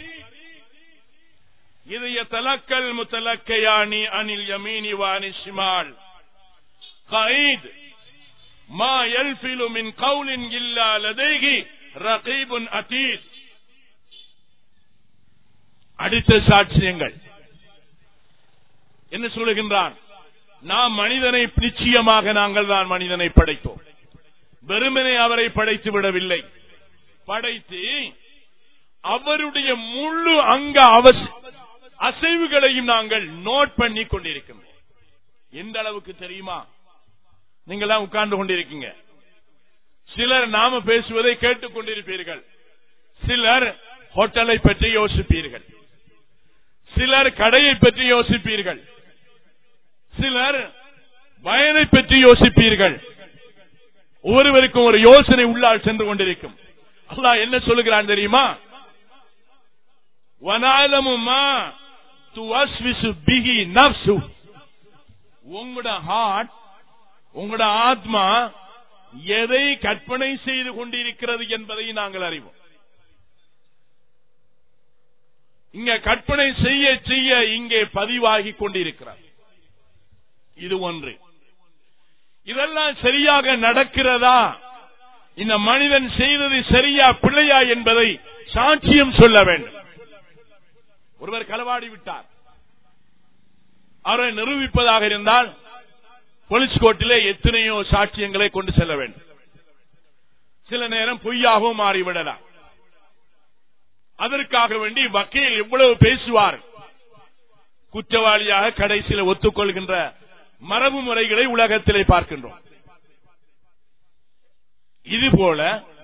இது يتلقى المتلقيان عن اليمين وعن الشمال قعيد ما يلفل من قول إلا لديه رقيب أتيد அடுத்த சாட்சியங்கள் என்ன சொல்லுகின்றான் நாம் மனிதனை நிச்சயமாக நாங்கள் தான் மனிதனை படைத்தோம் வெறுமனே அவரை படைத்து விடவில்லை படைத்து அவருடைய முழு அங்க அவசி அசைவுகளையும் நாங்கள் நோட் பண்ணி கொண்டிருக்கின்றோம் எந்த அளவுக்கு தெரியுமா நீங்களாம் உட்கார்ந்து கொண்டிருக்கீங்க சிலர் நாம பேசுவதை கேட்டுக் கொண்டிருப்பீர்கள் சிலர் ஹோட்டலை பற்றி யோசிப்பீர்கள் சிலர் கடையை பற்றி யோசிப்பீர்கள் சிலர் வயலை பற்றி யோசிப்பீர்கள் ஒவ்வொருவருக்கும் ஒரு யோசனை உள்ளால் சென்று கொண்டிருக்கும் அல்லாஹ் என்ன சொல்லுகிறான் தெரியுமா வனாலமுமா துவஸ்விசு பிகி நப்சு உங்களோட ஹார்ட் உங்களோட ஆத்மா எதை கற்பனை செய்து கொண்டிருக்கிறது என்பதை நாங்கள் அறிவோம் இங்க கற்பனை செய்ய செய்ய இங்கே பதிவாகி கொண்டிருக்கிறது இது ஒன்று இதெல்லாம் சரியாக நடக்கிறதா இந்த மனிதன் செய்தது சரியா பிள்ளையா என்பதை சாட்சியம் சொல்ல வேண்டும் ஒருவர் களவாடி விட்டார் அவரை நிரூபிப்பதாக இருந்தால் போலீஸ் கோர்ட்டிலே எத்தனையோ சாட்சியங்களை கொண்டு செல்ல வேண்டும் சில நேரம் பொய்யாகவும் மாறிவிடலாம் அதற்காக வேண்டி வக்கீல் எவ்வளவு பேசுவார் குற்றவாளியாக கடைசியில் ஒத்துக்கொள்கின்ற மரபு முறைகளை உலகத்திலே பார்க்கின்றோம் இதுபோல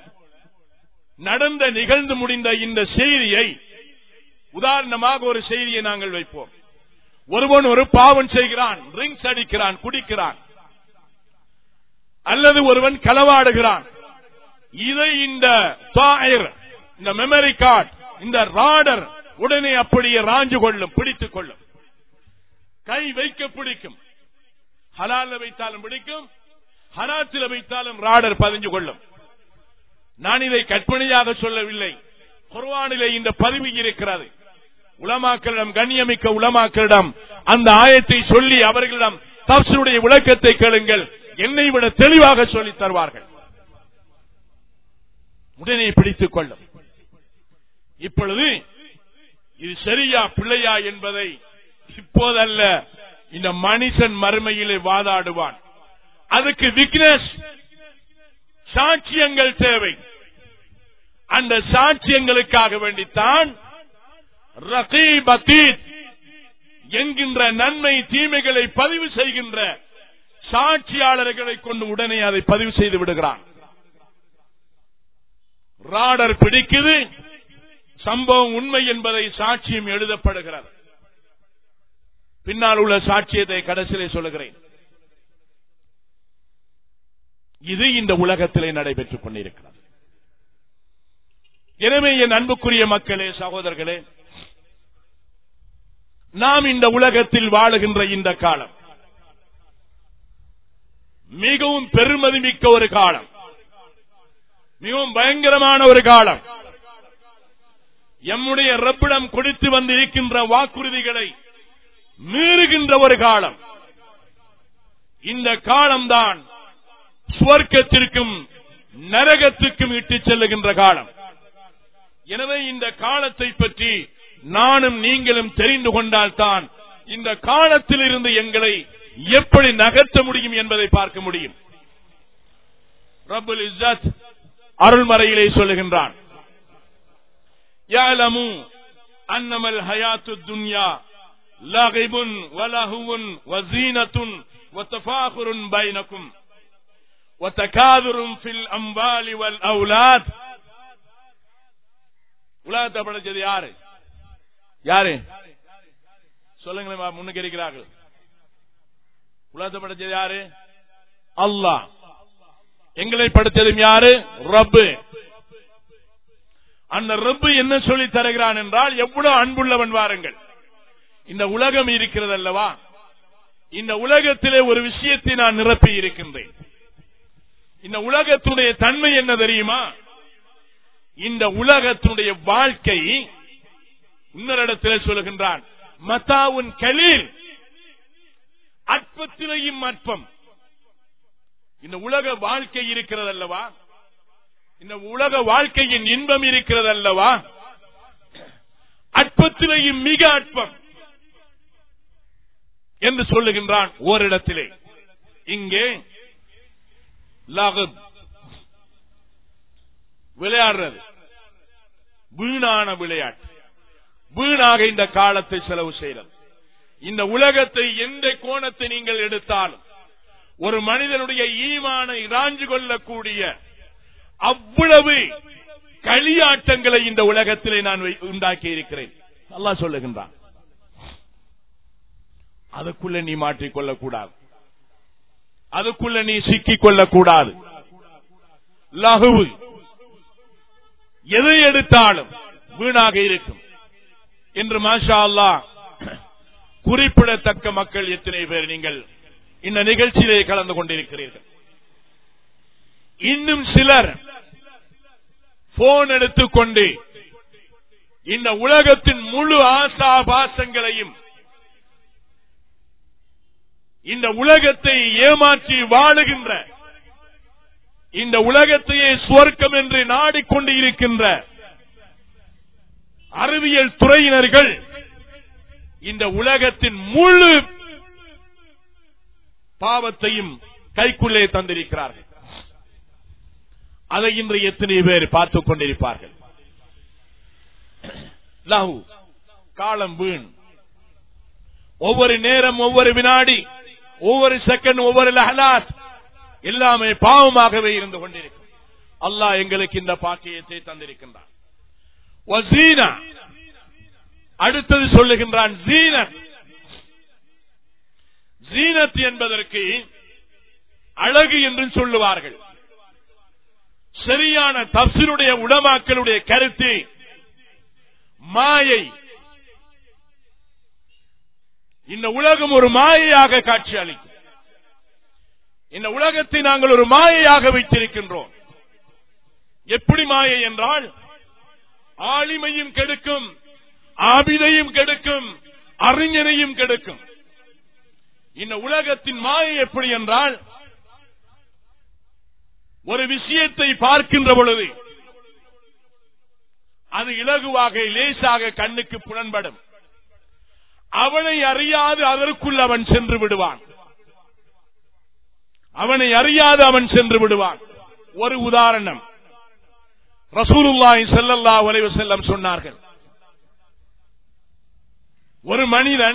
நடந்த நிகழ்ந்து முடிந்த இந்த செய்தியை உதாரணமாக ஒரு செய்தியை நாங்கள் வைப்போம் ஒருவன் ஒரு பாவம் செய்கிறான் ரிங்ஸ் அடிக்கிறான் குடிக்கிறான் அல்லது ஒருவன் களவாடுகிறான் இதை இந்த தாயர் இந்த மெமரி கார்டு இந்த ராடர் உடனே அப்படியே ராஞ்சு கொள்ளும் பிடித்துக் கொள்ளும் கை வைக்க பிடிக்கும் ஹலால வைத்தாலும் பிடிக்கும் ஹராத்தில் வைத்தாலும் ராடர் பதிஞ்சு கொள்ளும் நான் இதை கற்பனையாக சொல்லவில்லை குர்வானிலே இந்த பதிவு இருக்கிறது உலமாக்களிடம் கண்ணியமிக்க உலமாக்களிடம் அந்த ஆயத்தை சொல்லி அவர்களிடம் தப்சனுடைய விளக்கத்தை கேளுங்கள் என்னை விட தெளிவாக சொல்லி தருவார்கள் உடனே பிடித்துக் கொள்ளும் இப்பொழுது இது சரியா பிள்ளையா என்பதை இப்போதல்ல இந்த மனுஷன் மறுமையிலே வாதாடுவான் அதுக்கு விக்னஸ் சாட்சியங்கள் தேவை அந்த சாட்சியங்களுக்காக வேண்டித்தான் ரகீப் அதீத் என்கின்ற நன்மை தீமைகளை பதிவு செய்கின்ற சாட்சியாளர்களை கொண்டு உடனே அதை பதிவு செய்து விடுகிறான் ராடர் பிடிக்குது சம்பவம் உண்மை என்பதை சாட்சியம் எழுதப்படுகிறது பின்னால் உள்ள சாட்சியத்தை கடைசியிலே சொல்லுகிறேன் இது இந்த உலகத்திலே நடைபெற்றுக் கொண்டிருக்கிறது எனவே என் அன்புக்குரிய மக்களே சகோதரர்களே நாம் இந்த உலகத்தில் வாழுகின்ற இந்த காலம் மிகவும் பெருமதி மிக்க ஒரு காலம் மிகவும் பயங்கரமான ஒரு காலம் எம்முடைய ரப்பிடம் கொடுத்து வந்திருக்கின்ற வாக்குறுதிகளை மீறுகின்ற ஒரு காலம் இந்த காலம்தான் சுவர்க்கத்திற்கும் நரகத்திற்கும் இட்டு செல்லுகின்ற காலம் எனவே இந்த காலத்தை பற்றி நானும் நீங்களும் தெரிந்து கொண்டால்தான் இந்த காலத்தில் இருந்து எங்களை எப்படி நகர்த்த முடியும் என்பதை பார்க்க முடியும் ரபுல் இஸ்ஸத் அருள்மறையிலே சொல்லுகின்றான் யாலமு அன்னமல் ஹயாத்து துன்யா லகிபுன் வலஹுவுன் வசீனத்துன் வத்தஃபாகுருன் பைனக்கும் வத்தகாதுரும் ஃபில் அம்வாலி வல் அவுலாத் உலகத்தை படைச்சது யாரு யாரு சொல்லுங்களேன் முன்னுக்கு இருக்கிறார்கள் உலகத்தை படைச்சது யாரு அல்லாஹ் எங்களை படைத்ததும் யாரு ரப்பு அந்த ரப்பு என்ன சொல்லி தருகிறான் என்றால் எவ்வளவு அன்புள்ளவன் வாருங்கள் இந்த உலகம் இருக்கிறது அல்லவா இந்த உலகத்திலே ஒரு விஷயத்தை நான் நிரப்பி இருக்கின்றேன் இந்த உலகத்துடைய தன்மை என்ன தெரியுமா இந்த உலகத்தினுடைய வாழ்க்கை இன்னொரு இடத்திலே சொல்லுகின்றான் மத்தாவுன் கலீல் அற்பத்திலேயும் அற்பம் இந்த உலக வாழ்க்கை இருக்கிறது அல்லவா இந்த உலக வாழ்க்கையின் இன்பம் இருக்கிறது அல்லவா அற்பத்திலேயும் மிக அற்பம் என்று சொல்லுகின்றான் ஓரிடத்திலே இங்கே லகத் விளையாடுறது வீணான விளையாட்டு வீணாக இந்த காலத்தை செலவு செய்கிறது இந்த உலகத்தை எந்த கோணத்தை நீங்கள் எடுத்தாலும் ஒரு மனிதனுடைய ஈமானை இராஞ்சு கொள்ளக்கூடிய அவ்வளவு களியாட்டங்களை இந்த உலகத்திலே நான் வை- உண்டாக்கி இருக்கிறேன் நல்லா சொல்லுகின்றான் அதுக்குள்ள நீ மாற்றிக்கொள்ளக் கூடாது அதுக்குள்ள நீ சிக்கிக் கொள்ளக்கூடாது லகுவு எதை எடுத்தாலும் வீணாக இருக்கும் என்று மாஷா அல்லாஹ் குறிப்பிடத்தக்க மக்கள் எத்தனை பேர் நீங்கள் இந்த நிகழ்ச்சியிலே கலந்து கொண்டிருக்கிறீர்கள் இன்னும் சிலர் போன் எடுத்துக்கொண்டு இந்த உலகத்தின் முழு ஆசாபாசங்களையும் இந்த உலகத்தை ஏமாற்றி வாழுகின்ற இந்த உலகத்தையே சுவர்க்கம் என்று நாடிக்கொண்டு இருக்கின்ற அறிவியல் துறையினர்கள் இந்த உலகத்தின் முழு பாவத்தையும் கைக்குள்ளே தந்திருக்கிறார்கள் அதை இன்று எத்தனை பேர் பார்த்துக் கொண்டிருப்பார்கள் லஹு காலம் வீண் ஒவ்வொரு நேரம் ஒவ்வொரு வினாடி ஒவ்வொரு செகண்ட் ஒவ்வொரு லஹலாத் எல்லாமே பாவமாகவே இருந்து கொண்டிருக்கும் அல்லாஹ் எங்களுக்கு இந்த பாக்கியத்தை தந்திருக்கின்றான் வசீனா அடுத்தது சொல்லுகின்றான் ஜீனத் ஜீனத் என்பதற்கு அழகு என்று சொல்லுவார்கள் சரியான தப்சினுடைய உடமாக்களுடைய கருத்து மாயை இந்த உலகம் ஒரு மாயையாக காட்சி அளிக்கும் இந்த உலகத்தை நாங்கள் ஒரு மாயையாக வைத்திருக்கின்றோம் எப்படி மாயை என்றால் ஆளிமையும் கெடுக்கும் ஆபிதையும் கெடுக்கும் அறிஞனையும் கெடுக்கும் இந்த உலகத்தின் மாயை எப்படி என்றால் ஒரு விஷயத்தை பார்க்கின்ற பொழுது அது இலகுவாக லேசாக கண்ணுக்கு புலன்படும் அவனை அறியாது அதற்குள் அவன் சென்று விடுவான் அவனை அறியாது அவன் சென்று விடுவான் ஒரு உதாரணம் ரசூலுல்லாஹி ஸல்லல்லாஹு அலைஹி வஸல்லம் சொன்னார்கள் ஒரு மனிதன்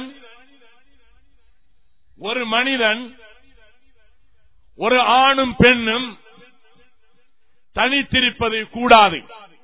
ஒரு மனிதன் ஒரு ஆணும் பெண்ணும் தனித்திருப்பது கூடாது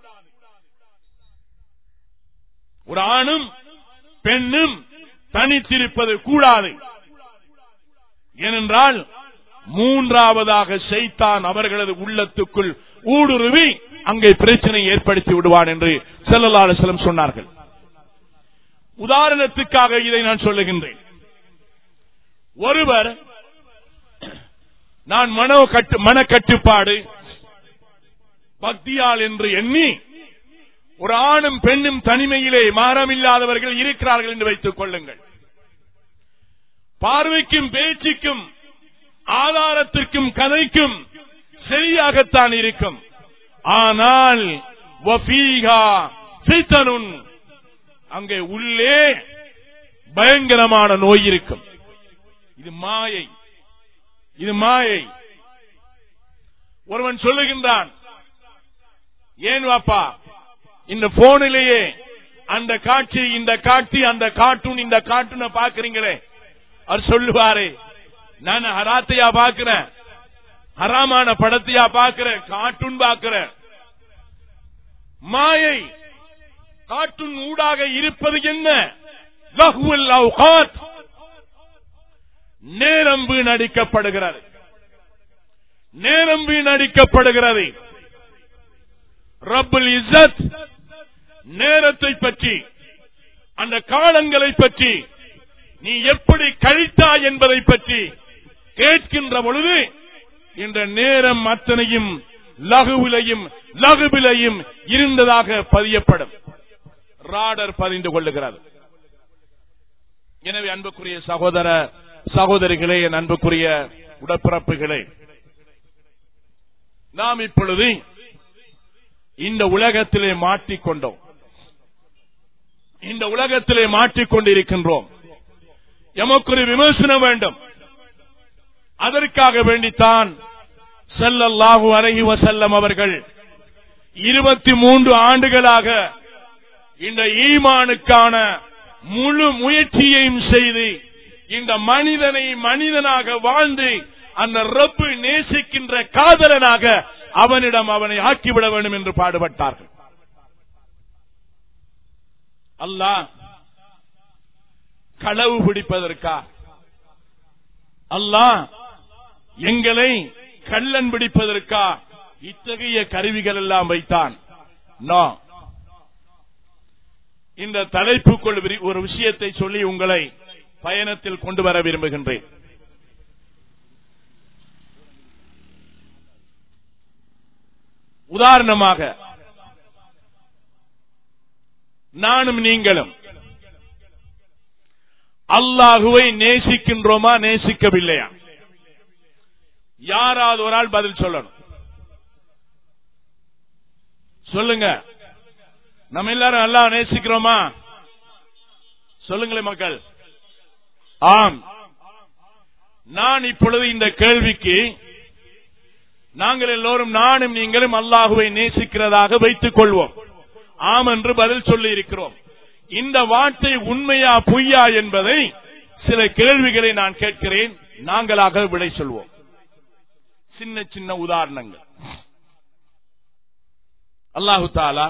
ஒரு ஆணும் பெண்ணும் தனித்திருப்பது கூடாது ஏனென்றால் மூன்றாவதாக செய்தான் அவர்களது உள்ளத்துக்குள் ஊடுருவி அங்கே பிரச்சனை ஏற்படுத்தி விடுவான் என்று செல்லலாளசலம் சொன்னார்கள் உதாரணத்துக்காக இதை நான் சொல்லுகின்றேன் ஒருவர் நான் மனோ கட்டு மனக்கட்டுப்பாடு பக்தியால் என்று எண்ணி ஒரு ஆணும் பெண்ணும் தனிமையிலே மாறமில்லாதவர்கள் இருக்கிறார்கள் என்று வைத்துக் கொள்ளுங்கள் பார்வைக்கும் பேச்சுக்கும் ஆதாரத்திற்கும் கதைக்கும் சரியாகத்தான் இருக்கும் ஆனால் வஃபீஹா ஃபித்தனுன். அங்கே உள்ளே பயங்கரமான நோய் இருக்கும் இது மாயை இது மாயை ஒருவன் சொல்லுகின்றான் ஏன் வாப்பா இந்த போனிலேயே அந்த காட்சி இந்த காட்சி அந்த கார்ட்டூன் இந்த கார்ட்டூனை பாக்குறீங்களே அவர் சொல்லுவாரு நான் ஹராத்தையா பாக்குறேன் ஹராமான படத்தையா பாக்குறேன் கார்ட்டூன் பாக்குறேன் மாயை கார்ட்டூன் ஊடாக இருப்பது என்ன லஹ்வுல் அவ்காத். நேரம் வீணடிக்கப்படுகிறது நேரம் வீணடிக்கப்படுகிறது ரப்புல் இஸ்ஸத் நேரத்தை பற்றி அந்த காலங்களை பற்றி நீ எப்படி கழித்தாய் என்பதை பற்றி கேட்கின்ற பொழுது இந்த நேரம் அத்தனையும் லகுவிலையும் லகுவிலையும் இருந்ததாக பதியப்படும் ராடர் பதிந்து கொள்ளுகிறது எனவே அன்புக்குரிய சகோதர சகோதரிகளே என் அன்புக்குரிய உடப்பிறப்புகளே நாம் இப்பொழுது இந்த உலகத்திலே மாட்டிக்கொண்டோம் இந்த உலகத்திலே மாட்டிக்கொண்டிருக்கின்றோம் எமக்கு ஒரு விமர்சனம் வேண்டும் அதற்காக வேண்டித்தான் செல்லல்லாஹு அலஹி வசல்லம் அவர்கள் இருபத்தி மூன்று ஆண்டுகளாக இந்த ஈமானுக்கான முழு முயற்சியையும் செய்து இந்த மனிதனை மனிதனாக வாழ்ந்து அந்த ரப்பு நேசிக்கின்ற காதலனாக அவனிடம் அவனை ஆக்கிவிட வேண்டும் என்று பாடுபட்டார்கள் அல்லாஹ் களவு பிடிப்பதற்கா அல்லாஹ் எங்களை கள்ளன் பிடிப்பதற்கா இத்தகைய கருவிகள் எல்லாம் வைத்தான் நோ இந்த தலைப்புக்குள் விரி- ஒரு விஷயத்தை சொல்லி உங்களை பயணத்தில் கொண்டு வர விரும்புகின்றேன் உதாரணமாக நானும் நீங்களும் அல்லாஹுவை நேசிக்கின்றோமா நேசிக்கவில்லையா யாராவது ஒரு ஆள் பதில் சொல்லணும் சொல்லுங்க நம்ம எல்லாரும் அல்லாஹ் நேசிக்கிறோமா சொல்லுங்களேன் மக்கள் ஆம் நான் இப்பொழுது இந்த கேள்விக்கு நாங்கள் எல்லோரும் நானும் நீங்களும் அல்லாஹுவை நேசிக்கிறதாக வைத்துக் கொள்வோம் ஆம் என்று பதில் சொல்லி இருக்கிறோம் இந்த வார்த்தை உண்மையா பொய்யா என்பதை சில கேள்விகளை நான் கேட்கிறேன் நாங்களாக விடை சொல்வோம் சின்ன சின்ன உதாரணங்கள் அல்லாஹு தாலா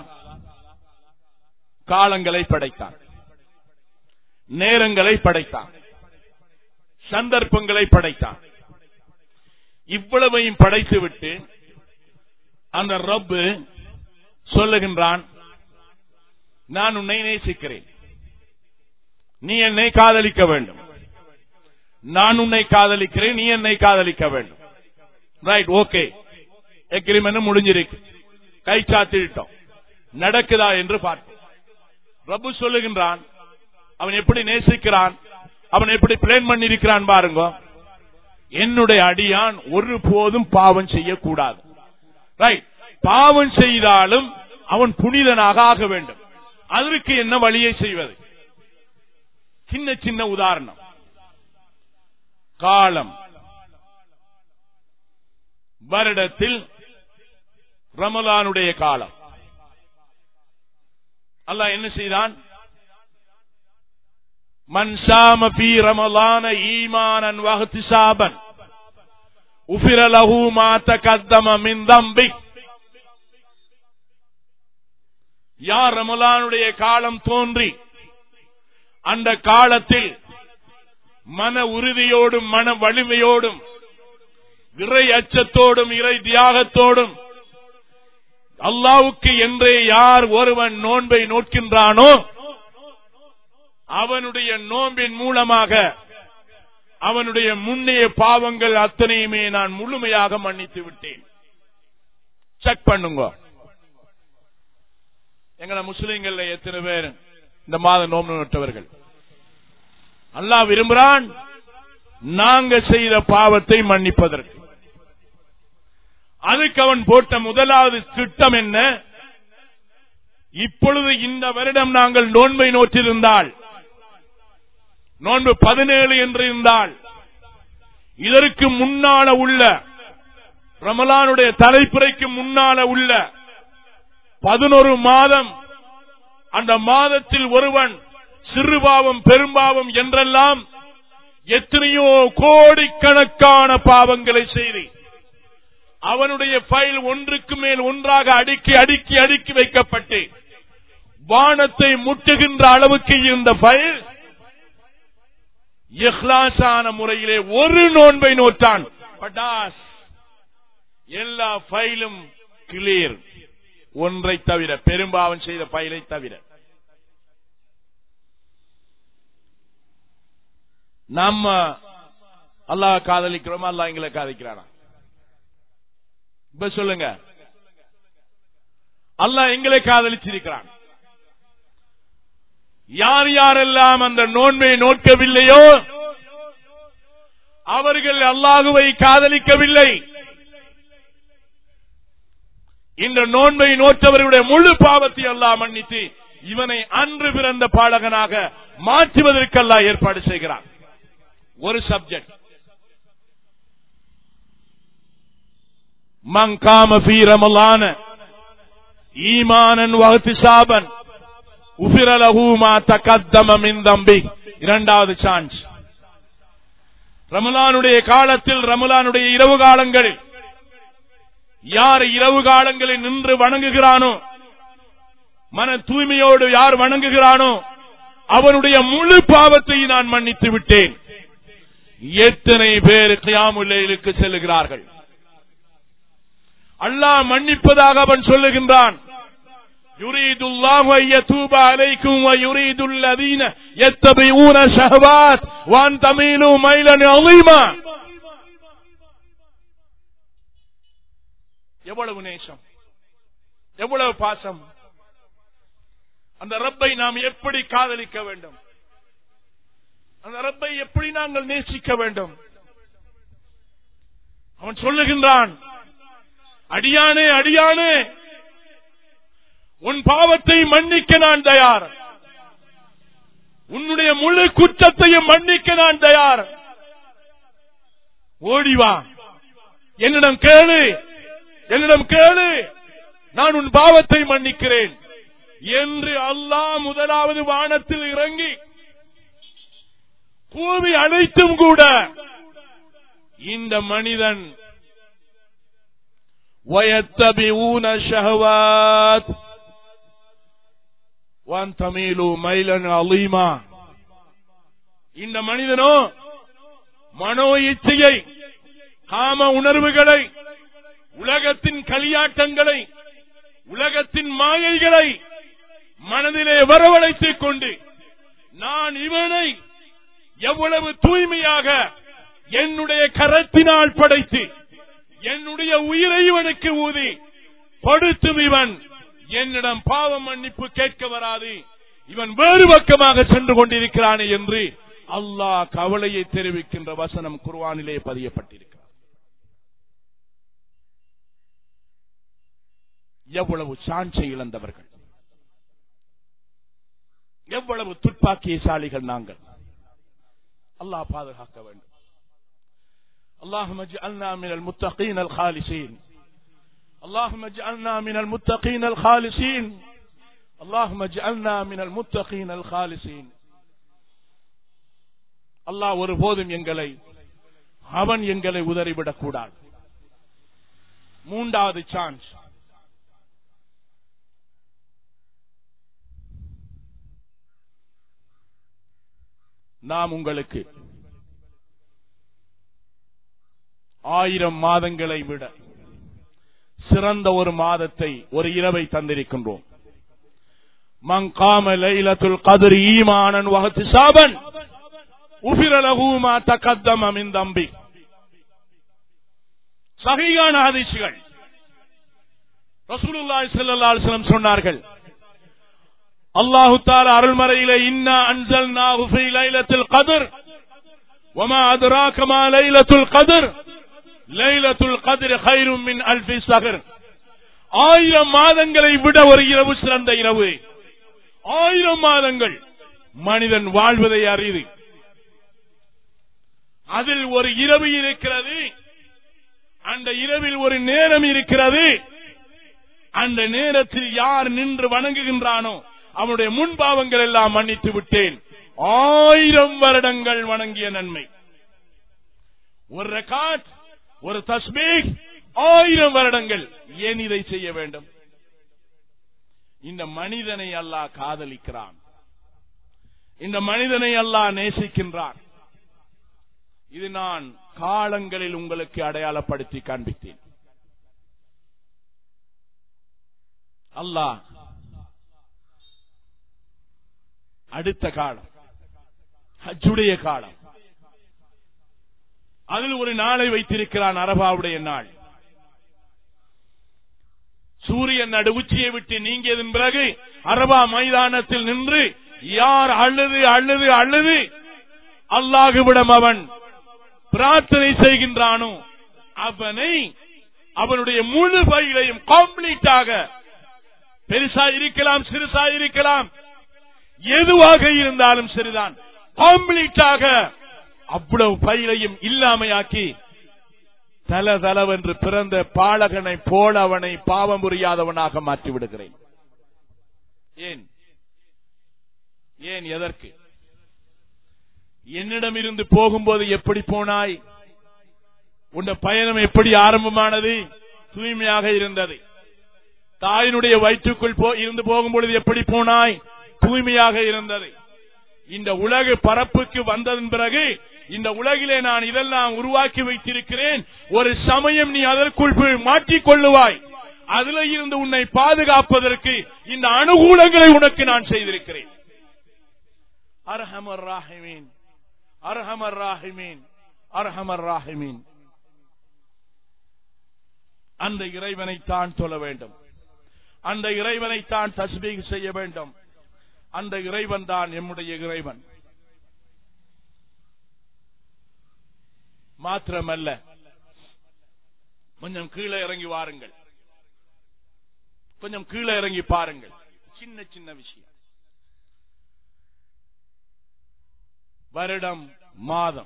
காலங்களை படைத்தான் நேரங்களை படைத்தான் சந்தர்ப்பங்களை படைத்தான் இவ்வளவையும் படைத்துவிட்டு அந்த ரப்பு சொல்லுகின்றான் நான் உன்னை நேசிக்கிறேன் நீ என்னை காதலிக்க வேண்டும் நான் உன்னை காதலிக்கிறேன் நீ என்னை காதலிக்க வேண்டும் ரைட் ஓகே எக்ரிமெண்ட் முடிஞ்சிருக்கு கை சாத்திட்டோம் நடக்குதா என்று பார்ப்போம் ரப்பு சொல்லுகின்றான் அவன் எப்படி நேசிக்கிறான் அவன் எப்படி பிளான் பண்ணிருக்கிறான் பாருங்க என்னுடைய அடியான் ஒரு போதும் பாவம் செய்யக்கூடாது ரைட் பாவம் செய்தாலும் அவன் புனிதனாக ஆக வேண்டும் அதற்கு என்ன வழியை செய்வது சின்ன சின்ன உதாரணம் காலம் வருடத்தில் ரமலானுடைய காலம் அல்லாஹ் என்ன செய்தான் மன் சாம பி ரமலான ஈமானன் வஹ்திசாபன் உஃபிர லஹு மா தகத்தம மின் தம்பி யார் ரமலானுடைய காலம் தோன்றி அந்த காலத்தில் மன உறுதியோடும் மன வலிமையோடும் இறை அச்சத்தோடும் இறை தியாகத்தோடும் அல்லாவுக்கு என்றே யார் ஒருவன் நோன்பை நோக்கின்றானோ அவனுடைய நோன்பின் மூலமாக அவனுடைய முன்னைய பாவங்கள் அத்தனையுமே நான் முழுமையாக மன்னித்து விட்டேன் செக் பண்ணுங்க எங்களை முஸ்லிம்கள்ல எத்தனை பேர் இந்த மாத நோம்பு நோட்டவர்கள் அல்லாஹ் விரும்புகிறான் நாங்க செய்த பாவத்தை மன்னிப்பதற்கு அதுக்கு அவன் போட்ட முதலாவது திட்டம் என்ன இப்பொழுது இந்த வருடம் நாங்கள் நோன்பை நோற்றிருந்தால் நோன்பு பதினேழு என்று இருந்தால் இதற்கு முன்னால உள்ள ரமலானுடைய தலைப்புறைக்கு முன்னால உள்ள பதினொரு மாதம் அந்த மாதத்தில் ஒருவன் சிறுபாவம் பெரும்பாவம் என்றெல்லாம் எத்தனையோ கோடிக்கணக்கான பாவங்களை செய்து அவனுடைய ஃபைல் ஒன்றுக்கு மேல் ஒன்றாக அடுக்கி அடுக்கி அடுக்கி வைக்கப்பட்டு வானத்தை முட்டுகின்ற அளவுக்கு இருந்த ஃபைல் இஹ்லாசான முறையிலே ஒரு நோன்பை நோட்டான் பட்டாஸ் எல்லா ஃபைலும் கிளியர் ஒன்றை தவிர பெரும்பாவம் செய்த ஃபைலை தவிர நம்ம அல்லாஹ் காதலிக்கிறோமா அல்லாஹ் எங்களை காதலிக்கிறானா இப்ப சொல்லுங்க அல்லாஹ் எங்களை காதலிச்சிருக்கிறான் யார் யாரெல்லாம் அந்த நோன்பை நோக்கவில்லையோ அவர்கள் அல்லாஹுவை காதலிக்கவில்லை இந்த நோன்பை நோற்றவர்களுடைய முழு பாவத்தை அல்லாஹ் மன்னித்து இவனை அன்று பிறந்த பாடகனாக மாற்றுவதற்கு அல்லாஹ் ஏற்பாடு செய்கிறான் ஒரு சப்ஜெக்ட் மங்காம ஃபீ ரமலான ஈமானன் வஹ்திசாபன் உஃபிர லஹு மா தகத்தம மின் தம்பி இரண்டாவது சான்ஸ் ரமலானுடைய காலத்தில் ரமலானுடைய இரவு காலங்களில் யார் இரவு காலங்களில் நின்று வணங்குகிறானோ மன தூய்மையோடு யார் வணங்குகிறானோ அவனுடைய முழு பாவத்தை நான் மன்னித்து விட்டேன் எத்தனை பேர் கியாமுல்லைலுக்கு செல்லுகிறார்கள் அல்லாஹ் மன்னிப்பதாக அவன் சொல்லுகின்றான் يريد الله أن يتوب عليكم ويريد الذين يتبعون شهوات وأن تميلوا ميلا عظيما எவ்வளவு நேசம் எவ்வளவு பாசம் அந்த ரப்பை நாம் எப்படி காதலிக்க வேண்டும் அந்த ரப்பை எப்படி நாங்கள் நேசிக்க வேண்டும் அவன் சொல்லுகின்றான் அடியானே அடியானே உன் பாவத்தை மன்னிக்க நான் தயார் உன்னுடைய முழு குற்றத்தையும் மன்னிக்க நான் தயார் ஓடிவா என்னிடம் கேளு என்னிடம் கேளு நான் உன் பாவத்தை மன்னிக்கிறேன் என்று அல்லாஹ் முதலாவது வானத்தில் இறங்கி கூவி அழைத்தும் கூட இந்த மனிதன் ويتبعون الشهوات وان تميلوا ميلا عظيما இந்த மனிதனோ மனோ இச்சையை காம உணர்வுகளை உலகத்தின் களியாட்டங்களை உலகத்தின் மாயைகளை மனதிலே வரவழைத்துக் கொண்டு நான் இவனை எவ்வளவு தூய்மையாக என்னுடைய கரத்தினால் படைத்து என்னுடைய உயிரை இவனுக்கு ஊதி கொடுத்தும் இவன் என்னிடம் பாவ மன்னிப்பு கேட்க வராது இவன் வேறு பக்கமாக சென்று கொண்டிருக்கிறானே என்று அல்லாஹ் கவலையை தெரிவிக்கின்ற வசனம் குர்வானிலே பதியப்பட்டிருக்கிறார் எவ்வளவு சான்சை இழந்தவர்கள் எவ்வளவு துப்பாக்கியசாலிகள் நாங்கள் அல்லாஹ் பாதுகாக்க வேண்டும் اللهم اجعلنا من المتقين الخالصين اللهم اجعلنا من المتقين الخالصين اللهم اجعلنا من المتقين الخالصين அல்லாஹ் ஒருபோதும் எங்களை அவன் எங்களை உதறிவிடக் கூடாது மூன்றாவது சான்ஸ் நாம் உங்களுக்கு ஆயிரம் மாதங்களை விட சிறந்த ஒரு மாதத்தை ஒரு இரவை தந்திருக்கின்றோம் மங்காம லைலத்துல் கதிர் ஈமானன் வகத்து சாபன் உபிரலகூமா தக்கத்தம் அமின் தம்பி சகையான ஹதீசுகள் ரசூலுல்லாஹி ஸல்லல்லாஹு அலைஹி வஸல்லம் சொன்னார்கள் அல்லாஹு தஆலா அருள்மறையிலே இன்னா அன்ஸல்னாஹு ஃபீ லைலத்துல் கத்ர் வமா அத்ராக மா லைலத்துல் கத்ர் லைலத்துல் கத்ர் கைரும் மின் அல்ஃபி ஷஹர் ஆயிரம் மாதங்களை விட ஒரு இரவு சிறந்த இரவு ஆயிரம் மாதங்கள் மனிதன் வாழ்வதை அறிது அதில் ஒரு இரவு இருக்கிறது அந்த இரவில் ஒரு நேரம் இருக்கிறது அந்த நேரத்தில் யார் நின்று வணங்குகின்றானோ அவனுடைய முன்பாவங்கள் எல்லாம் மன்னித்து விட்டேன் ஆயிரம் வருடங்கள் வணங்கிய நன்மை ஒரு ரெக்கார்ட் ஒரு தஸ்மீக் ஆயிரம் வருடங்கள் ஏன் இதை செய்ய வேண்டும் இந்த மனிதனை அல்லாஹ் காதலிக்கிறான் இந்த மனிதனை அல்லாஹ் நேசிக்கின்றான் இது நான் காலங்களில் உங்களுக்கு அடையாளப்படுத்தி காண்பித்தேன் அல்லாஹ் அடுத்த காலம் ஹஜ்ஜுடைய காலம் அதில் ஒரு நாளை வைத்திருக்கிறான் அரபாவுடைய நாள் சூரியன் நடு உச்சியை விட்டு நீங்கியதன் பிறகு அரபா மைதானத்தில் நின்று யார் அழுது அழுது அழுது அல்லாஹுவிடம் அவன் பிரார்த்தனை செய்கின்றானோ அவனை அவனுடைய முழு பயிலையும் கம்ப்ளீட்டாக பெருசா இருக்கலாம் சிறுசா இருக்கலாம் எதுவாக இருந்தாலும் சரிதான் கம்ப்ளீட்டாக அவ்வளவு பயிரையும் இல்லாமையாக்கி தல தலவென்று பிறந்த பாலகனை போல அவனை பாவம் புரியாதவனாக மாற்றி விடுகிறேன் ஏன் ஏன் எதற்கு என்னிடம் இருந்து போகும்போது எப்படி போனாய் உன் பயணம் எப்படி ஆரம்பமானது தூய்மையாக இருந்தது தாயினுடைய வயிற்றுக்குள் போ- இருந்து போகும்பொழுது எப்படி போனாய் தூய்மையாக இருந்தது இந்த உலக பரப்புக்கு வந்ததன் பிறகு இந்த உலகிலே நான் இதெல்லாம் உருவாக்கி வைத்திருக்கிறேன் ஒரு சமயம் நீ அதற்குள் போய் மாட்டிக் கொள்ளுவாய் அதுல இருந்து உன்னை பாதுகாப்பதற்கு இந்த அனுகூலங்களை உனக்கு நான் செய்திருக்கிறேன் அர்ஹமர் ராஹிமீன் அர்ஹமர் ராஹிமீன் அர்ஹமர் ராஹிமீன் அந்த இறைவனை தான் சொல்ல வேண்டும் அந்த இறைவனை தான் தஸ்பீக் செய்ய வேண்டும் அந்த இறைவன் தான் எம்முடைய இறைவன் மாத்திரமல்ல கொஞ்சம் கீழே இறங்கி வாருங்கள் கொஞ்சம் கீழே இறங்கி பாருங்கள் சின்ன சின்ன விஷயம் வருடம் மாதம்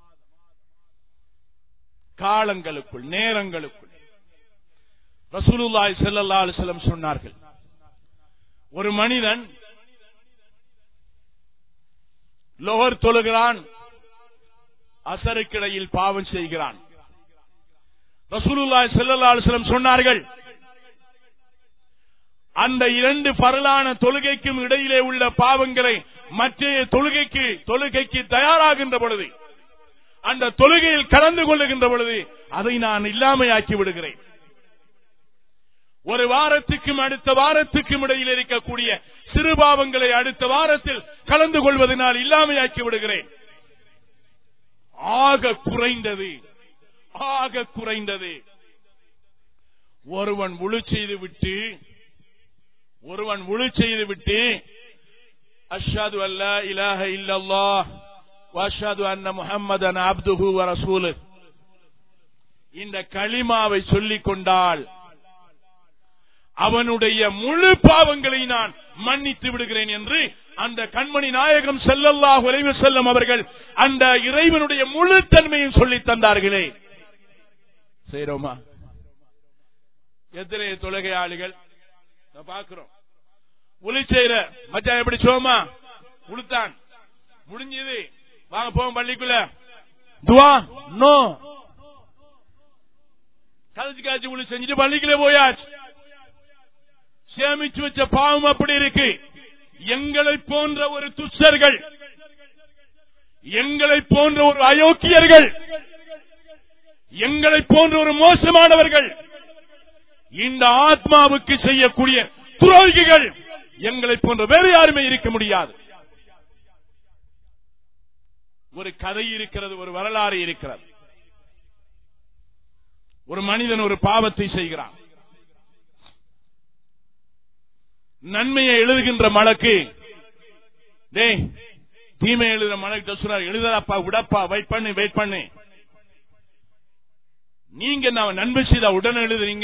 காலங்களுக்குள் நேரங்களுக்குள் ரசூலுல்லாஹி ஸல்லல்லாஹு அலைஹி வஸல்லம் சொன்னார்கள் ஒரு மனிதன் லோகர் தொழுகிறான் அசருக்கிடையில் பாவம் செய்கிறான் ரசூலுல்லாஹி ஸல்லல்லாஹு அலைஹி வஸல்லம் சொன்னார்கள் அந்த இரண்டு பரலான தொழுகைக்கும் இடையிலே உள்ள பாவங்களை மற்ற தொழுகைக்கு தொழுகைக்கு தயாராகின்ற பொழுது அந்த தொழுகையில் கலந்து கொள்ளுகின்ற பொழுது அதை நான் இல்லாமையாக்கி விடுகிறேன் ஒரு வாரத்துக்கும் அடுத்த வாரத்துக்கும் இடையில் இருக்கக்கூடிய சிறு பாவங்களை அடுத்த வாரத்தில் கலந்து கொள்வதனால் இல்லாமையாக்கி விடுகிறேன் ஆக குறைந்தது ஆக குறைந்தது ஒருவன் முழு செய்து விட்டு ஒருவன் முழு செய்து விட்டு அஷ்ஹது அல்லா இலாஹ இல்லல்லாஹ் வஅஷ்ஹது அன்ன முஹம்மதன் அப்துஹு வ ரசூலு இந்த களிமாவை சொல்லிக் கொண்டால் அவனுடைய முழு பாவங்களை நான் மன்னித்து விடுகிறேன் என்று அந்த கண்மணி நாயகம் செல்லல்லாஹு அலைஹி செல்லும் அவர்கள் அந்த இறைவனுடைய முழு தன்மையும் சொல்லித் தந்தார்களே செய்றோமா எத்தனை தொழுகையாளிகள் நான் பாக்குறோம் உளி செய்யற மச்சான் எப்படி சோமா உளுத்தான் முடிஞ்சது வாங்க போவோம் பள்ளிக்குள்ள துவா நோ கழிச்சு காய்ச்சி உளி செஞ்சுட்டு பள்ளிக்குள்ளே போயாச்சு சேமிச்சு வச்ச பாவம் அப்படி இருக்கு எங்களை போன்ற ஒரு துச்சர்கள் எங்களை போன்ற ஒரு அயோக்கியர்கள் எங்களை போன்ற ஒரு மோசமானவர்கள் இந்த ஆத்மாவுக்கு செய்யக்கூடிய துரோகிகள் எங்களை போன்ற வேறு யாருமே இருக்க முடியாது ஒரு கதை இருக்கிறது ஒரு வரலாறு இருக்கிறது ஒரு மனிதன் ஒரு பாவத்தை செய்கிறான் நன்மையை எழுதுகின்ற மலக்கு டேய் தீமை எழுதுற மலக்கு சொல்றாரு எழுதுறப்பா விடப்பா வெயிட் பண்ணு வெயிட் பண்ணு நீங்க நான் நன்மை செய்தா உடனே எழுதுறீங்க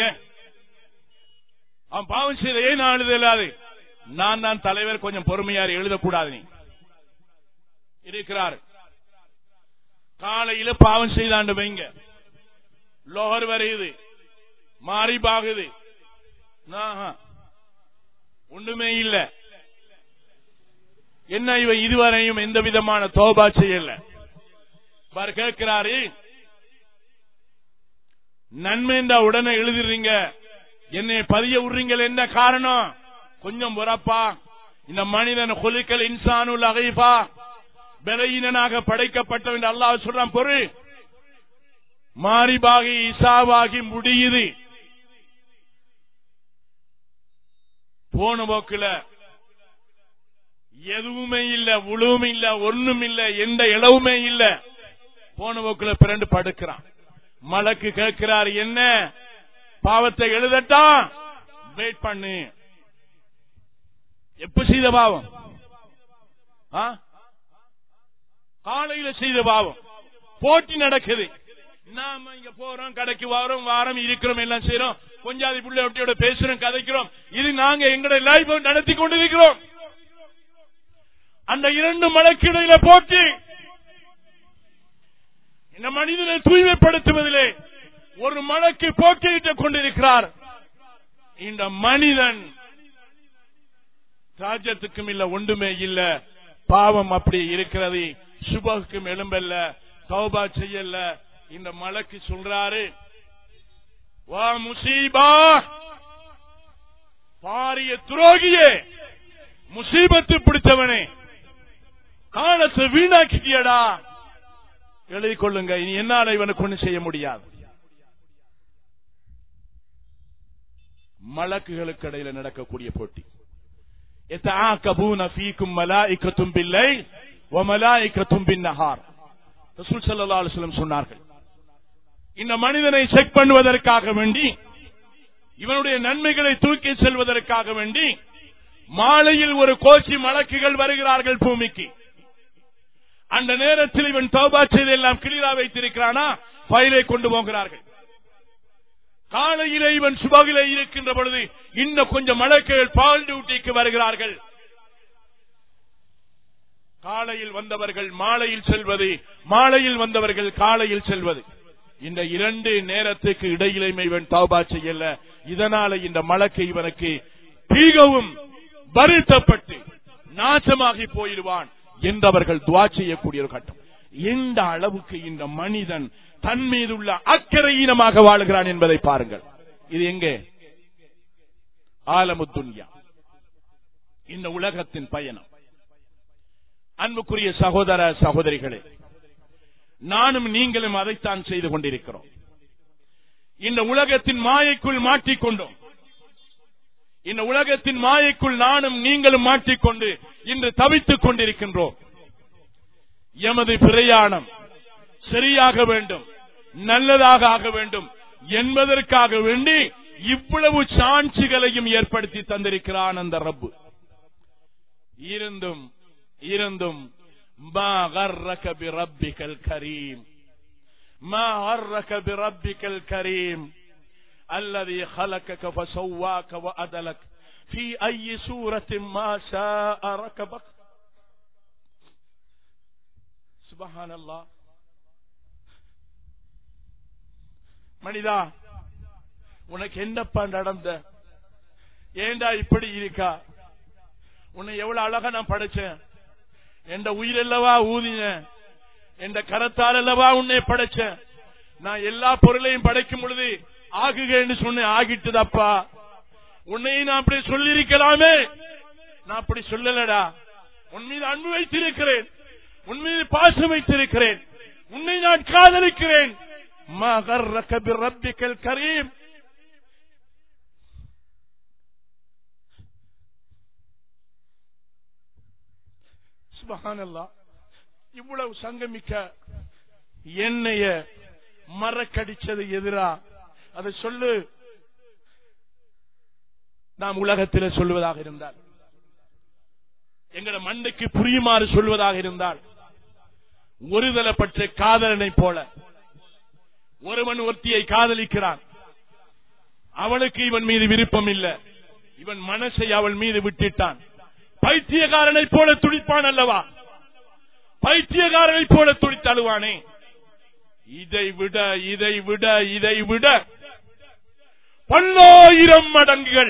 அவன் பாவம் செய்த ஏன் நான் எழுத இல்லாது நான் தான் தலைவர் கொஞ்சம் பொறுமையார் எழுதக்கூடாது நீ இருக்கிறார் காலையில பாவம் செய்தாண்டு வைங்க லோகர் வரையுது மாறி பாகுது ஆஹா. ஒண்ணுமே இல்ல என்ன இவன் இதுவரையும் எந்த விதமான தோபா செய்யல பாரு கேட்கிறாரு நன்மைண்டா உடனே எழுதிடுறீங்க என்னை பதிய விடுறீங்க என்ன காரணம் கொஞ்சம் உறப்பா இந்த மனிதன் கொலிக்கல் இன்சானுல் அகைபா பலகீனனாக படைக்கப்பட்டவன் என்று அல்லாஹ் சொல்றான் பொருள் மாறிபாகி இசாவாகி முடியுது போன போக்குல எதுவுமே இல்ல உழுவும் இல்ல ஒண்ணும் இல்ல எந்த இளவுமே இல்ல போன போக்குல பிறண்டு படுக்கிறான் மலக்கு கேட்கிறார் என்ன பாவத்தை எழுதட்டா வெயிட் பண்ணு எப்ப செய்த பாவம் ஆ? காலையில செய்த பாவம் போட்டி நடக்குது நாம இங்க போறோம் கடைக்கு வாரம் வாரம் இருக்கிறோம் எல்லாம் செய்யறோம் கொஞ்சாதி புள்ள ஒட்டியோட பேசுறோம் கதைக்கிறோம் இது நாங்க எங்களுடைய லைஃப் நடத்தி கொண்டிருக்கிறோம் அந்த இரண்டு மலைக்கு இடையில போட்டி இந்த மனிதனை தூய்மைப்படுத்துவதிலே ஒரு மலைக்கு போட்டியிட்டுக் கொண்டிருக்கிறார் இந்த மனிதன் ராஜ்யத்துக்கும் இல்ல ஒன்றுமே இல்ல பாவம் அப்படி இருக்கிறது சுபகுக்கும் எலும்பல்ல தௌபா செய்யல இந்த மலைக்கு சொல்றாரு வா முசீபா பாரிய துரோகியே முசீபத்து பிடிச்சவனே காலத்தை வீணாக்கிட்டியடா எழுதி கொள்ளுங்க இனி என்னால இவனுக்கு ஒண்ணு செய்ய முடியாது மலக்குகளுக்கு இடையில நடக்கக்கூடிய போட்டி يتعاقبون فيكم ملائكة بالليل وملائكة بالنهار ரசூல் ஸல்லல்லாஹு அலைஹி வஸல்லம் சொன்னார்கள் இந்த மனிதனை செக் பண்ணுவதற்காக வேண்டி இவனுடைய நன்மைகளை தூக்கி செல்வதற்காக வேண்டி மாலையில் ஒரு கோச்சி மலக்குகள் வருகிறார்கள் பூமிக்கு அந்த நேரத்தில் இவன் தௌபா செய்து எல்லாம் கிளிரா வைத்திருக்கிறானா ஃபைலை கொண்டு போகிறார்கள் காலையிலே இவன் சுபகிலே இருக்கின்ற பொழுது இன்னும் கொஞ்சம் மலக்குகள் பால் டியூட்டிக்கு வருகிறார்கள் காலையில் வந்தவர்கள் மாலையில் செல்வது மாலையில் வந்தவர்கள் காலையில் செல்வது இந்த இரண்டு நேரத்துக்கு இடையிலுமே இவன் தௌபா செய்யல இதனால இந்த மலக்கு இவனுக்கு மிகவும் வருத்தப்பட்டு நாசமாகி போயிடுவான் என்றவர்கள் துவா செய்யக்கூடிய ஒரு கட்டம் எந்த அளவுக்கு இந்த மனிதன் தன் மீதுள்ள அக்கறையீனமாக வாழுகிறான் என்பதை பாருங்கள் இது எங்கே ஆலமுத்துன்யா இந்த உலகத்தின் பயணம் அன்புக்குரிய சகோதர சகோதரிகளே நானும் நீங்களும் அதைத்தான் செய்து கொண்டிருக்கிறோம் இந்த உலகத்தின் மாயைக்குள் மாட்டிக்கொண்டோம் இந்த உலகத்தின் மாயைக்குள் நானும் நீங்களும் மாட்டிக்கொண்டு இன்று தவித்துக் கொண்டிருக்கின்றோம் எமது பிரயாணம் சரியாக வேண்டும் நல்லதாக ஆக வேண்டும் என்பதற்காக வேண்டி இவ்வளவு சாட்சிகளையும் ஏற்படுத்தி தந்திருக்கிறான் அந்த ரப்பு இருந்தும் இருந்தும் ما غرك بربك الكريم ما غرك بربك الكريم الذي خلقك فسواك وأدلك في أي سورة ما شاء ركبك سبحان الله மனிதா உனக்கு என்னப்பா நடந்த ஏண்டா இப்படி இருக்கா உன்னை எவ்வளவு அழகா நான் படைச்சேன் எந்த உயிரெல்லவா ஊதினேன் எந்த கரத்தால் அல்லவா உன்னை படைச்சேன் நான் எல்லா பொருளையும் படைக்கும் பொழுது ஆகுகன்னு சொன்னேன் ஆகிட்டுதப்பா உன்னையும் நான் அப்படி சொல்லியிருக்கலாமே நான் அப்படி சொல்லலடா உன் மீது அன்பு வைத்திருக்கிறேன் உன் மீது பாசம் வைத்திருக்கிறேன் உன்னை நான் காதலிக்கிறேன் மகர் ரப்பிக்கல் கரீம் சுபஹானல்லா இவ்வளவு சங்கமிக்க எண்ணெய மறக்கடிச்சது எதிரா அதை சொல்லு நாம் உலகத்தில் சொல்லுவதாக இருந்தால் எங்கட மண்ணுக்கு புரியுமாறு சொல்வதாக இருந்தால் ஒருதலைப்பட்ட காதலனை போல ஒருவன் ஒருத்தியை காதலிக்கிறான் அவனுக்கு இவன் மீது விருப்பம் இல்ல இவன் மனசை அவள் மீது விட்டுட்டான் பைத்தியக்காரனை போல துடிப்பான் அல்லவா பைத்தியக்காரனை போல துடித்தழுவானே இதை விட இதை விட இதை விட பல்லாயிரம் மடங்குகள்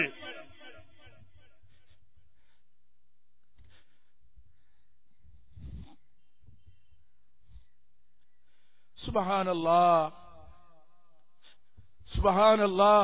சுபஹான் அல்லா சுபஹான் அல்லா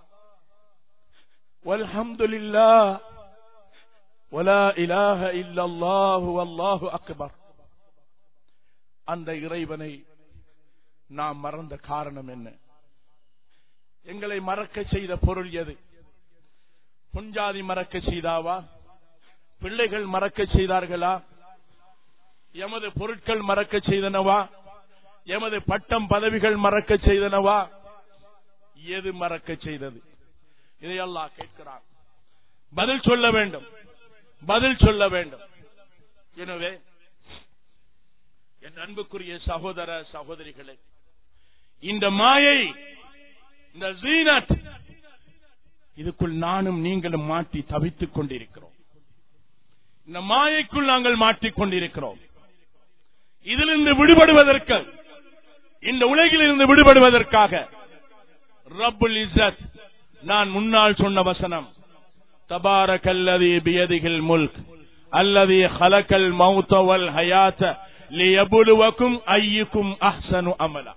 والحمد لله ولا إله إلا الله والله أكبر அந்த இறைவனை நாம் மறந்த காரணம் என்ன எங்களை மறக்க செய்த பொருள் எது புஞ்சாதி மறக்க செய்தாவா பிள்ளைகள் மறக்க செய்தார்களா எமது பொருட்கள் மறக்க செய்தனவா எமது பட்டம் பதவிகள் மறக்க செய்தனவா எது மறக்க செய்தது இதை அல்லாஹ் கேட்கிறான் பதில் சொல்ல வேண்டும் பதில் சொல்ல வேண்டும் எனவே என் அன்புக்குரிய சகோதர சகோதரிகளே இந்த மாயை இந்த ஜீனத் இதுக்குள் நானும் நீங்களும் மாட்டி தவித்துக் கொண்டிருக்கிறோம் இந்த மாயைக்குள் நாங்கள் மாட்டிக் கொண்டிருக்கிறோம் இதிலிருந்து விடுபடுவதற்கு இந்த உலகிலிருந்து விடுபடுவதற்காக ரப்புல் இஸ்ஸத் நான் முன்னால் சொன்ன வசனம் தபாரகல்லதி பியதிகில் முல்க் அல்லது ஹலக்கல் மௌத்த வல் ஹயாத்த லியபுலுவக்கும் ஐயுக்கும் அஹ்சனு அமலா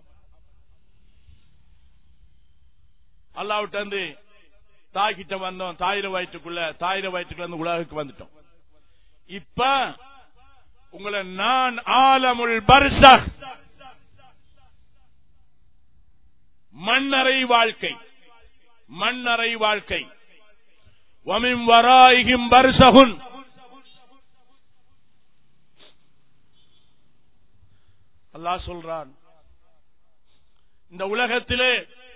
அல்லாவிட்ட இருந்து தாய் கிட்ட வந்தோம் தாயிர வயிற்றுக்குள்ள தாயிர வயிற்றுக்குள்ள இருந்து உலகுக்கு வந்துட்டோம் இப்ப உங்களை நான் ஆலமுல் பர்சக் மண்ணறை வாழ்க்கை மண்ணறை வாழ்க்கை வமின் வராயிகும் பர்சகுன் அல்லாஹ் சொல்றான் இந்த உலகத்திலே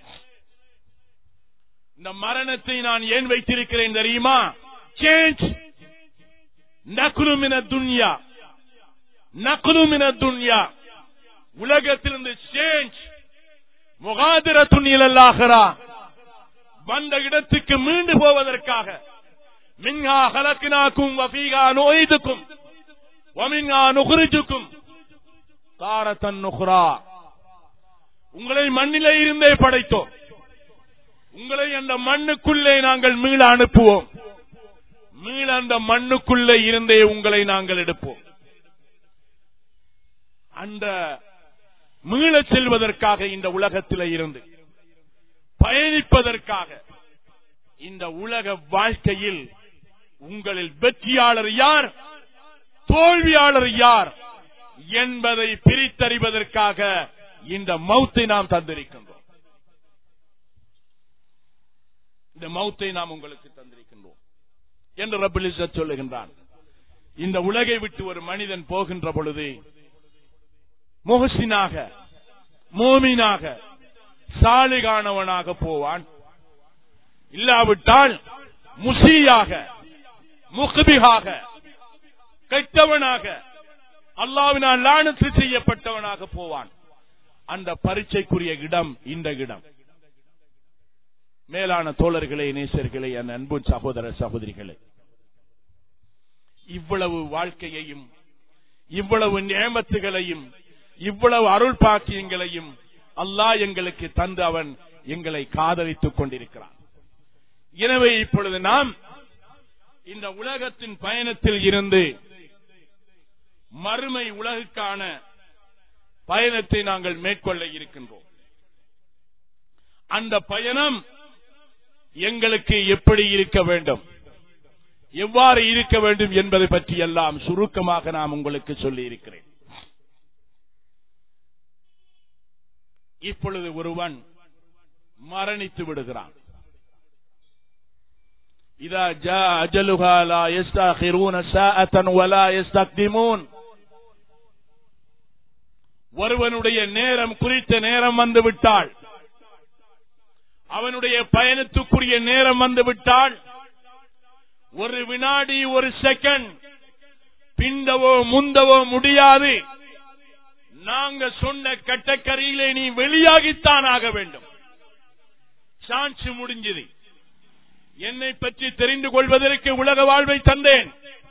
இந்த மரணத்தை நான் ஏன் வைத்திருக்கிறேன் தெரியுமா சேஞ்ச் நகுலுமின துன்யா நகுலுமின துன்யா உலகத்திலிருந்து சேஞ்ச் முகாதிர துணியில் அல்லாகிறா வந்த இடத்துக்கு மீண்டு போவதற்காக மின்ஹா ஹலக்கினாக்கும் வபீகா நோய்துக்கும் வமின்ஹா நுகுரிஜுக்கும் தாரத்தன் நுகுரா உங்களை மண்ணிலே இருந்தே படைத்தோம் உங்களை அந்த மண்ணுக்குள்ளே நாங்கள் மீள அனுப்புவோம் மீள அந்த மண்ணுக்குள்ளே இருந்தே உங்களை நாங்கள் எடுப்போம் அந்த மீளச் செல்வதற்காக இந்த உலகத்திலே இருந்து பயணிப்பதற்காக இந்த உலக வாழ்க்கையில் உங்களில் வெற்றியாளர் யார் தோல்வியாளர் யார் என்பதை பிரித்தறிவதற்காக இந்த மௌத்தை நாம் தந்திருக்கின்றோம் இந்த மௌத்தை நாம் உங்களுக்கு தந்திருக்கின்றோம் என்று ரபிலிச சொல்லுகின்றான் இந்த உலகை விட்டு ஒரு மனிதன் போகின்ற பொழுது முகசினாக மோமினாக சாலிகானவனாக போவான் இல்லாவிட்டால் முசியாக முகபிகாக கெட்டவனாக அல்லாவினால் லானத்து செய்யப்பட்டவனாக போவான் அந்த பரீட்சைக்குரிய இடம் இந்த இடம் மேலான தோழர்களே நேசர்களே என் அன்பு சகோதர சகோதரிகளே இவ்வளவு வாழ்க்கையையும் இவ்வளவு நியமத்துகளையும் இவ்வளவு அருள் பாக்கியங்களையும் அல்லாஹ் எங்களுக்கு தந்து அவன் எங்களை காதலித்துக் கொண்டிருக்கிறான் எனவே இப்பொழுது நாம் இந்த உலகத்தின் பயணத்தில் இருந்து மறுமை உலகுக்கான பயணத்தை நாங்கள் மேற்கொள்ள இருக்கின்றோம் அந்த பயணம் எங்களுக்கு எப்படி இருக்க வேண்டும் எவ்வாறு இருக்க வேண்டும் என்பதை பற்றி எல்லாம் சுருக்கமாக நாம் உங்களுக்கு சொல்லி இருக்கிறேன் இப்பொழுது ஒருவன் மரணித்து விடுகிறான் இதா ஜா அஜலுஹா லா யஸ்தாகிரூன சாஅத்தன் வலா யஸ்தக்திமூன் ஒருவனுடைய நேரம் குறித்த நேரம் வந்து விட்டால் அவனுடைய பயணத்துக்குரிய நேரம் வந்து விட்டால் ஒரு வினாடி ஒரு செகண்ட் பிந்தவோ முந்தவோ முடியாது நாங்க சொன்ன கட்டக்கரையிலே நீ வெளியாகித்தான் ஆக வேண்டும் சான்ஸ் முடிஞ்சது என்னை பற்றி தெரிந்து கொள்வதற்கு உலக வாழ்வை தந்தேன்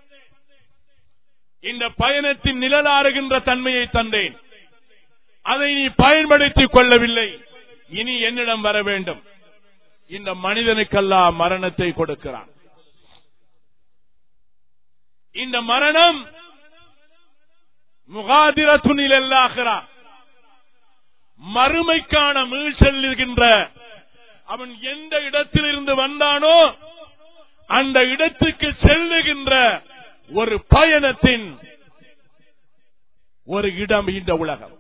இந்த பயணத்தின் நிழலாறுகின்ற தன்மையை தந்தேன் அதை நீ பயன்படுத்திக் கொள்ளவில்லை இனி என்னிடம் வர வேண்டும் இந்த மனிதனுக்கெல்லாம் மரணத்தை கொடுக்கிறான் இந்த மரணம் முகாதிர துணில் எல்லாகிறான் மறுமைக்கான மீள் செல்லுகின்ற அவன் எந்த இடத்திலிருந்து வந்தானோ அந்த இடத்துக்கு செல்லுகின்ற ஒரு பயணத்தின் ஒரு இடம் இந்த உலகம்